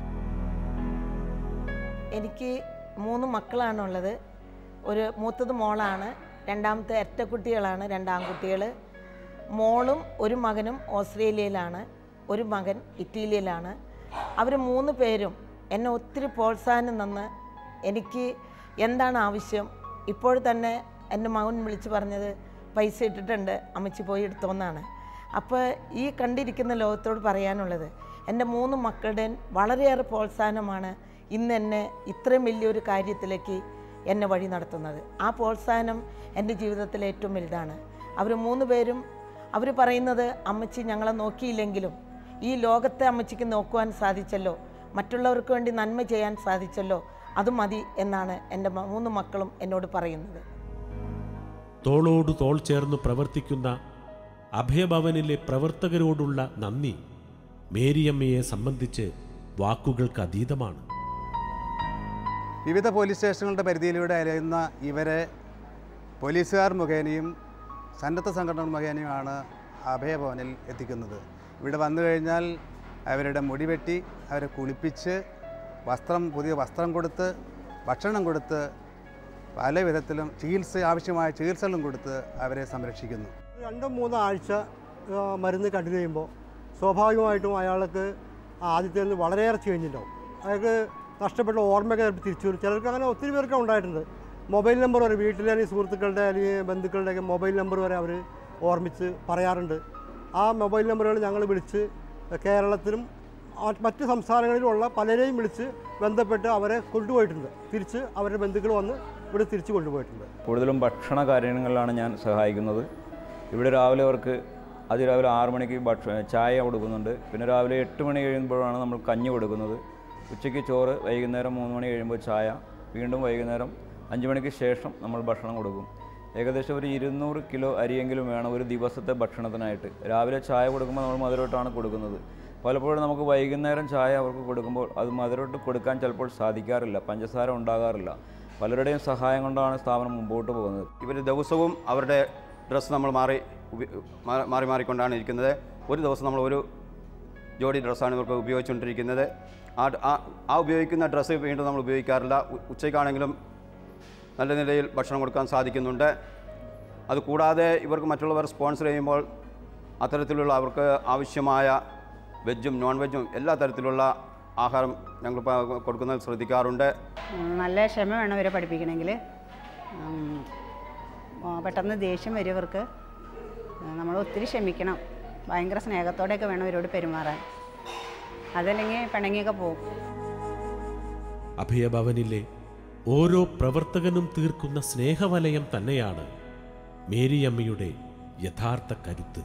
എനിക്ക് മൂന്ന് മക്കളാണുള്ളത് ഒരു മൂത്തത് മോളാണ് രണ്ടാമത്തെ എരട്ടക്കുട്ടികളാണ് രണ്ടാൺകുട്ടികൾ മോളും ഒരു മകനും ഓസ്ട്രേലിയയിലാണ് ഒരു മകൻ ഇറ്റലിയിലാണ് അവർ മൂന്ന് പേരും എന്നെ ഒത്തിരി പ്രോത്സാഹനം തന്ന് എനിക്ക് എന്താണ് ആവശ്യം ഇപ്പോൾ തന്നെ എൻ്റെ മകൻ വിളിച്ച് പറഞ്ഞത് പൈസ ഇട്ടിട്ടുണ്ട് അമ്മച്ചി പോയി എടുത്തോന്നാണ് അപ്പോൾ ഈ കണ്ടിരിക്കുന്ന ലോകത്തോട് പറയാനുള്ളത് എൻ്റെ മൂന്ന് മക്കളുടെയും വളരെയേറെ പ്രോത്സാഹനമാണ് ഇന്ന് എന്നെ ഇത്രയും വലിയൊരു കാര്യത്തിലേക്ക് എന്നെ വഴി നടത്തുന്നത് ആ പ്രോത്സാഹനം എൻ്റെ ജീവിതത്തിലെ ഏറ്റവും വലുതാണ് അവർ മൂന്ന് പേരും അവർ പറയുന്നത് അമ്മച്ചി ഞങ്ങളെ നോക്കിയില്ലെങ്കിലും ഈ ലോകത്തെ അമ്മച്ചിക്ക് നോക്കുവാൻ സാധിച്ചല്ലോ മറ്റുള്ളവർക്ക് വേണ്ടി നന്മ ചെയ്യാൻ സാധിച്ചല്ലോ അത് മതി എന്നാണ് എൻ്റെ മ- മൂന്ന് മക്കളും എന്നോട് പറയുന്നത് തോളോടു തോൾ ചേർന്ന് പ്രവർത്തിക്കുന്ന അഭയഭവനിലെ പ്രവർത്തകരോടുള്ള നന്ദി മേരിയമ്മയെ സംബന്ധിച്ച് വാക്കുകൾക്ക് അതീതമാണ് വിവിധ പോലീസ് സ്റ്റേഷനുകളുടെ പരിധിയിലൂടെ അലയുന്ന ഇവരെ പോലീസുകാർ മുഖേനയും സന്നദ്ധ സംഘടനകൾ മുഖേനയുമാണ് അഭയഭവനിൽ എത്തിക്കുന്നത് ഇവിടെ വന്നു കഴിഞ്ഞാൽ അവരുടെ മുടി വെട്ടി അവരെ കുളിപ്പിച്ച് വസ്ത്രം പുതിയ വസ്ത്രം കൊടുത്ത് ഭക്ഷണം കൊടുത്ത് പല വിധത്തിലും ചികിത്സ ആവശ്യമായ ചികിത്സകളും കൊടുത്ത് അവരെ സംരക്ഷിക്കുന്നു രണ്ടോ മൂന്നോ ആഴ്ച ആ, മരുന്ന് കണ്ടിന്യൂ ചെയ്യുമ്പോൾ സ്വാഭാവികമായിട്ടും അയാൾക്ക് ആദ്യത്തെ നിന്ന് വളരെയേറെ ചേഞ്ച് ഉണ്ടാവും അയാൾക്ക് നഷ്ടപ്പെട്ട ഓർമ്മയൊക്കെ ചിലപ്പോൾ തിരിച്ചു വരും ചിലർക്ക് അങ്ങനെ ഒത്തിരി പേർക്ക് ഉണ്ടായിട്ടുണ്ട് മൊബൈൽ നമ്പർ വരെ വീട്ടിലെ അല്ലെങ്കിൽ സുഹൃത്തുക്കളുടെ അല്ലെങ്കിൽ ബന്ധുക്കളുടെയൊക്കെ മൊബൈൽ നമ്പർ വരെ അവർ ഓർമ്മിച്ച് പറയാറുണ്ട് ആ മൊബൈൽ നമ്പറുകൾ ഞങ്ങൾ വിളിച്ച് കേരളത്തിലും ആ- മറ്റ് സംസ്ഥാനങ്ങളിലുമുള്ള പലരെയും വിളിച്ച് ബന്ധപ്പെട്ട് അവരെ കൊണ്ടുപോയിട്ടുണ്ട് തിരിച്ച് അവരുടെ ബന്ധുക്കൾ വന്ന് ഇവിടെ തിരിച്ച് കൊണ്ടുപോയിട്ടുണ്ട് കൂടുതലും ഭക്ഷണ കാര്യങ്ങളിലാണ് ഞാൻ സഹായിക്കുന്നത് ഇവിടെ രാവിലെ അവർക്ക് അതിരാവിലെ ആറ് മണിക്ക് ഭക്ഷ ചായ കൊടുക്കുന്നുണ്ട് പിന്നെ രാവിലെ എട്ട് മണി കഴിയുമ്പോഴാണ് നമ്മൾ കഞ്ഞി കൊടുക്കുന്നത് ഉച്ചയ്ക്ക് ചോറ് വൈകുന്നേരം മൂന്ന് മണി കഴിയുമ്പോൾ ചായ വീണ്ടും വൈകുന്നേരം അഞ്ച് മണിക്ക് ശേഷം നമ്മൾ ഭക്ഷണം കൊടുക്കും ഏകദേശം ഒരു ഇരുന്നൂറ് കിലോ അരിയെങ്കിലും വേണം ഒരു ദിവസത്തെ ഭക്ഷണത്തിനായിട്ട് രാവിലെ ചായ കൊടുക്കുമ്പോൾ നമ്മൾ മധുരമായിട്ടാണ് കൊടുക്കുന്നത് പലപ്പോഴും നമുക്ക് വൈകുന്നേരം ചായ അവർക്ക് കൊടുക്കുമ്പോൾ അത് മധുരമായിട്ട് കൊടുക്കാൻ ചിലപ്പോൾ സാധിക്കാറില്ല പഞ്ചസാര ഉണ്ടാകാറില്ല പലരുടെയും സഹായം കൊണ്ടാണ് സ്ഥാപനം മുമ്പോട്ട് പോകുന്നത് ഇവർ ദിവസവും അവരുടെ ഡ്രസ്സ് നമ്മൾ മാറി ഉപ- മാ- മാറി മാറിക്കൊണ്ടാണ് ഇരിക്കുന്നത് ഒരു ദിവസം നമ്മൾ ഒരു ജോഡി ഡ്രസ്സാണ് ഇവർക്ക് ഉപയോഗിച്ചുകൊണ്ടിരിക്കുന്നത് ആ ആ- ആ ഉപയോഗിക്കുന്ന ഡ്രസ്സ് വീണ്ടും നമ്മൾ ഉപയോഗിക്കാറില്ല ഉ- ഉച്ചയ്ക്കാണെങ്കിലും നല്ല നിലയിൽ ഭക്ഷണം കൊടുക്കാൻ സാധിക്കുന്നുണ്ട് അതുകൂടാതെ ഇവർക്ക് മറ്റുള്ളവർ സ്പോൺസർ ചെയ്യുമ്പോൾ അത്തരത്തിലുള്ള അവർക്ക് ആവശ്യമായ വെജും നോൺ വെജും എല്ലാ തരത്തിലുള്ള ആഹാരം ഞങ്ങൾ പ- കൊടുക്കുന്നതിൽ ശ്രദ്ധിക്കാറുണ്ട് ഉം, നല്ല ക്ഷമ വേണം ഇവരെ പഠിപ്പിക്കണമെങ്കിൽ ഉം, ആ, പെട്ടെന്ന് ദേഷ്യം വരും ഇവർക്ക് നമ്മൾ ഒത്തിരി ക്ഷമിക്കണം ഭയങ്കര സ്നേഹത്തോടെയൊക്കെ വേണം ഇവരോട് പെരുമാറാൻ അതല്ലെങ്കിൽ പിണങ്ങിയൊക്കെ പോകും അഭയഭവനിലെ ഓരോ പ്രവർത്തകനും തീർക്കുന്ന സ്നേഹവലയം തന്നെയാണ് മേരിയമ്മയുടെ യഥാർത്ഥ കരുത്ത്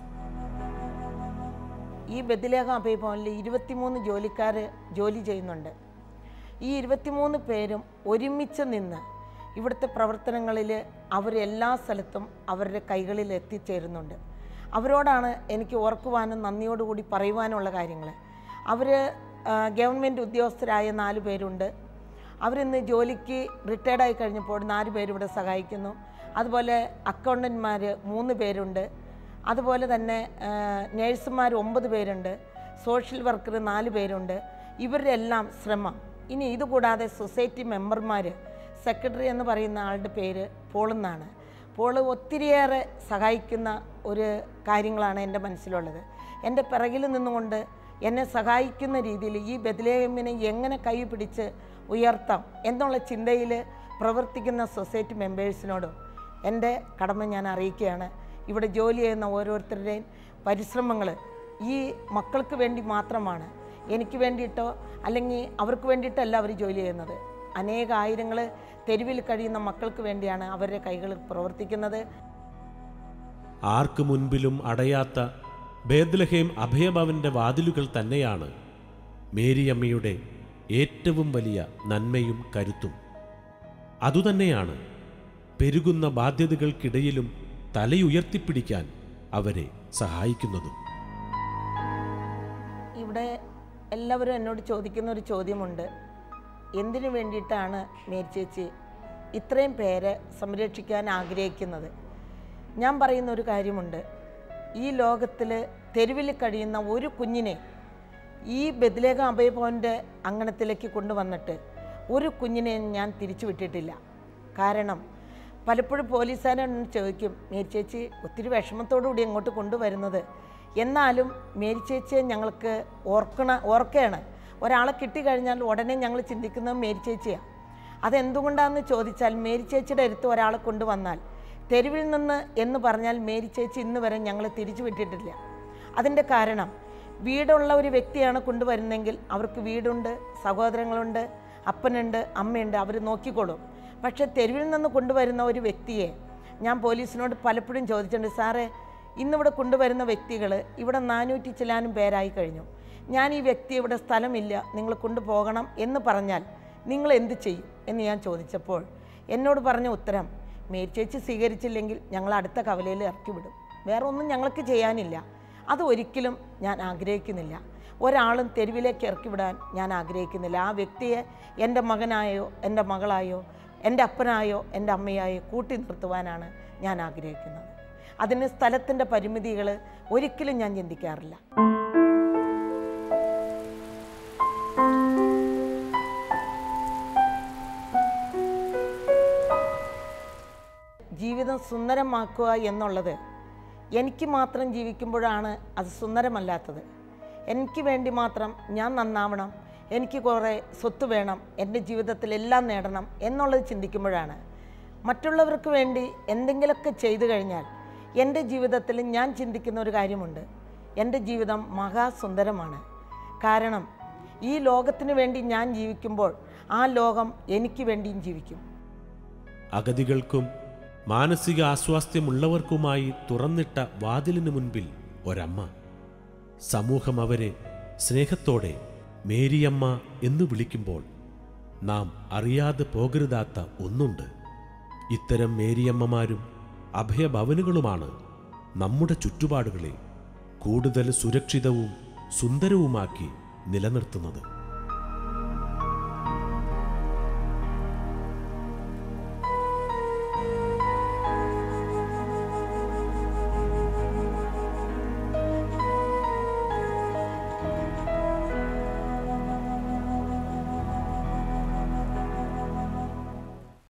ഈ ബദിലേഖ അഭയഭവനിൽ ഇരുപത്തിമൂന്ന് ജോലിക്കാർ ജോലി ചെയ്യുന്നുണ്ട് ഈ ഇരുപത്തിമൂന്ന് പേരും ഒരുമിച്ച് നിന്ന് ഇവിടുത്തെ പ്രവർത്തനങ്ങളിൽ അവർ എല്ലാ സ്ഥലത്തും അവരുടെ കൈകളിൽ എത്തിച്ചേരുന്നുണ്ട് അവരോടാണ് എനിക്ക് ഓർക്കുവാനും നന്ദിയോടുകൂടി പറയുവാനുള്ള കാര്യങ്ങൾ അവർ ഗവൺമെൻറ് ഉദ്യോഗസ്ഥരായ നാല് പേരുണ്ട് അവരിന്ന് ജോലിക്ക് റിട്ടയർഡായി കഴിഞ്ഞപ്പോൾ നാല് പേര് ഇവിടെ സഹായിക്കുന്നു അതുപോലെ അക്കൗണ്ടന്റ്മാർ മൂന്ന് പേരുണ്ട് അതുപോലെ തന്നെ നേഴ്സുമാർ ഒമ്പത് പേരുണ്ട് സോഷ്യൽ വർക്കർ നാല് പേരുണ്ട് ഇവരുടെ എല്ലാം ശ്രമം ഇനി ഇതുകൂടാതെ സൊസൈറ്റി മെമ്പർമാർ സെക്രട്ടറി എന്ന് പറയുന്ന ആളുടെ പേര് പോൾ എന്നാണ് പോൾ ഒത്തിരിയേറെ സഹായിക്കുന്ന ഒരു കാര്യങ്ങളാണ് എൻ്റെ മനസ്സിലുള്ളത് എൻ്റെ പിറകിൽ നിന്നുകൊണ്ട് എന്നെ സഹായിക്കുന്ന രീതിയിൽ ഈ ബദലേഹമ്മിനെ എങ്ങനെ കൈ പിടിച്ച് ഉയർത്താം എന്നുള്ള ചിന്തയിൽ പ്രവർത്തിക്കുന്ന സൊസൈറ്റി മെമ്പേഴ്സിനോടും എൻ്റെ കടമ ഞാൻ അറിയിക്കുകയാണ് ഇവിടെ ജോലി ചെയ്യുന്ന ഓരോരുത്തരുടെയും പരിശ്രമങ്ങൾ ഈ മക്കൾക്ക് വേണ്ടി മാത്രമാണ് എനിക്ക് വേണ്ടിയിട്ടോ അല്ലെങ്കിൽ അവർക്ക് വേണ്ടിയിട്ടല്ല അവർ ജോലി ചെയ്യുന്നത് അനേക ആയിരങ്ങൾ തെരുവിൽ കഴിയുന്ന മക്കൾക്ക് വേണ്ടിയാണ് അവരുടെ കൈകൾ പ്രവർത്തിക്കുന്നത് ആർക്ക് മുൻപിലും അടയാത്ത ബേദ്ലഹേം അഭയഭവന്റെ വാതിലുകൾ തന്നെയാണ് മേരിയമ്മയുടെ ഏറ്റവും വലിയ നന്മയും കരുത്തും അതുതന്നെയാണ് പെരുകുന്ന ബാധ്യതകൾക്കിടയിലും തലയുയർത്തിപ്പിടിക്കാൻ അവരെ സഹായിക്കുന്നതും ഇവിടെ എല്ലാവരും എന്നോട് ചോദിക്കുന്ന ഒരു ചോദ്യമുണ്ട് എന്തിനു വേണ്ടിയിട്ടാണ് മേരി ചേച്ചി ഇത്രയും പേരെ സംരക്ഷിക്കാൻ ആഗ്രഹിക്കുന്നത് ഞാൻ പറയുന്ന ഒരു കാര്യമുണ്ട് ഈ ലോകത്തിൽ തെരുവിൽ കഴിയുന്ന ഒരു കുഞ്ഞിനെ ഈ ബദലേഖ അഭയഭവൻ്റെ അങ്കണത്തിലേക്ക് കൊണ്ടുവന്നിട്ട് ഒരു കുഞ്ഞിനെ ഞാൻ തിരിച്ചു വിട്ടിട്ടില്ല കാരണം പലപ്പോഴും പോലീസുകാരോട് ചോദിക്കും മേരി ചേച്ചി ഒത്തിരി വിഷമത്തോടു കൂടി അങ്ങോട്ട് കൊണ്ടുവരുന്നത് എന്നാലും മേരി ചേച്ചിയെ ഞങ്ങൾക്ക് ഓർക്കണ ഓർക്കുകയാണ് ഒരാളെ കിട്ടിക്കഴിഞ്ഞാൽ ഉടനെ ഞങ്ങൾ ചിന്തിക്കുന്നത് മേരി ചേച്ചിയാണ് അതെന്തുകൊണ്ടാണെന്ന് ചോദിച്ചാൽ മേരി ചേച്ചിയുടെ അടുത്ത് ഒരാളെ കൊണ്ടുവന്നാൽ തെരുവിൽ നിന്ന് എന്ന് പറഞ്ഞാൽ മേരി ചേച്ചി ഇന്ന് വരെ ഞങ്ങൾ തിരിച്ചു വിട്ടിട്ടില്ല അതിൻ്റെ കാരണം വീടുള്ള ഒരു വ്യക്തിയാണ് കൊണ്ടുവരുന്നെങ്കിൽ അവർക്ക് വീടുണ്ട് സഹോദരങ്ങളുണ്ട് അപ്പനുണ്ട് അമ്മയുണ്ട് അവർ നോക്കിക്കോളും പക്ഷേ തെരുവിൽ നിന്ന് കൊണ്ടുവരുന്ന ഒരു വ്യക്തിയെ ഞാൻ പോലീസിനോട് പലപ്പോഴും ചോദിച്ചിട്ടുണ്ട് സാറേ ഇന്നിവിടെ കൊണ്ടുവരുന്ന വ്യക്തികൾ ഇവിടെ നാനൂറ്റി ചിലാനും പേരായി കഴിഞ്ഞു ഞാൻ ഈ വ്യക്തി ഇവിടെ സ്ഥലമില്ല നിങ്ങൾ കൊണ്ടുപോകണം എന്ന് പറഞ്ഞാൽ നിങ്ങൾ എന്ത് ചെയ്യും എന്ന് ഞാൻ ചോദിച്ചപ്പോൾ എന്നോട് പറഞ്ഞ ഉത്തരം മേരി ചേച്ചി സ്വീകരിച്ചില്ലെങ്കിൽ ഞങ്ങൾ അടുത്ത കവലയിൽ ഇറക്കി വിടും വേറെ ഒന്നും ഞങ്ങൾക്ക് ചെയ്യാനില്ല അത് ഒരിക്കലും ഞാൻ ആഗ്രഹിക്കുന്നില്ല ഒരാളും തെരുവിലേക്ക് ഇറക്കി വിടാൻ ഞാൻ ആഗ്രഹിക്കുന്നില്ല ആ വ്യക്തിയെ എൻ്റെ മകനായോ എൻ്റെ മകളായോ എൻ്റെ അപ്പനായോ എൻ്റെ അമ്മയായോ കൂട്ടി നിർത്തുവാനാണ് ഞാൻ ആഗ്രഹിക്കുന്നത് അതിന് സ്ഥലത്തിൻ്റെ പരിമിതികൾ ഒരിക്കലും ഞാൻ ചിന്തിക്കാറില്ല ജീവിതം സുന്ദരമാക്കുക എന്നുള്ളത് എനിക്ക് മാത്രം ജീവിക്കുമ്പോഴാണ് അത് സുന്ദരമല്ലാത്തത് എനിക്ക് വേണ്ടി മാത്രം ഞാൻ നന്നാവണം എനിക്ക് കുറേ സ്വത്ത് വേണം എൻ്റെ ജീവിതത്തിൽ എല്ലാം നേടണം എന്നുള്ളത് ചിന്തിക്കുമ്പോഴാണ് മറ്റുള്ളവർക്ക് വേണ്ടി എന്തെങ്കിലുമൊക്കെ ചെയ്തു കഴിഞ്ഞാൽ എൻ്റെ ജീവിതത്തിൽ ഞാൻ ചിന്തിക്കുന്ന ഒരു കാര്യമുണ്ട് എൻ്റെ ജീവിതം മഹാസുന്ദരമാണ് കാരണം ഈ ലോകത്തിന് വേണ്ടി ഞാൻ ജീവിക്കുമ്പോൾ ആ ലോകം എനിക്ക് വേണ്ടിയും ജീവിക്കും അഗതികൾക്കും മാനസിക ആസ്വാസ്ഥ്യമുള്ളവർക്കുമായി തുറന്നിട്ട വാതിലിനു മുൻപിൽ ഒരമ്മ സമൂഹം അവരെ സ്നേഹത്തോടെ മേരിയമ്മ എന്ന് വിളിക്കുമ്പോൾ നാം അറിയാതെ പോകരുതാത്ത ഒന്നുണ്ട് ഇത്തരം മേരിയമ്മമാരും അഭയഭവനുകളുമാണ് നമ്മുടെ ചുറ്റുപാടുകളെ കൂടുതൽ സുരക്ഷിതവും സുന്ദരവുമാക്കി നിലനിർത്തുന്നത്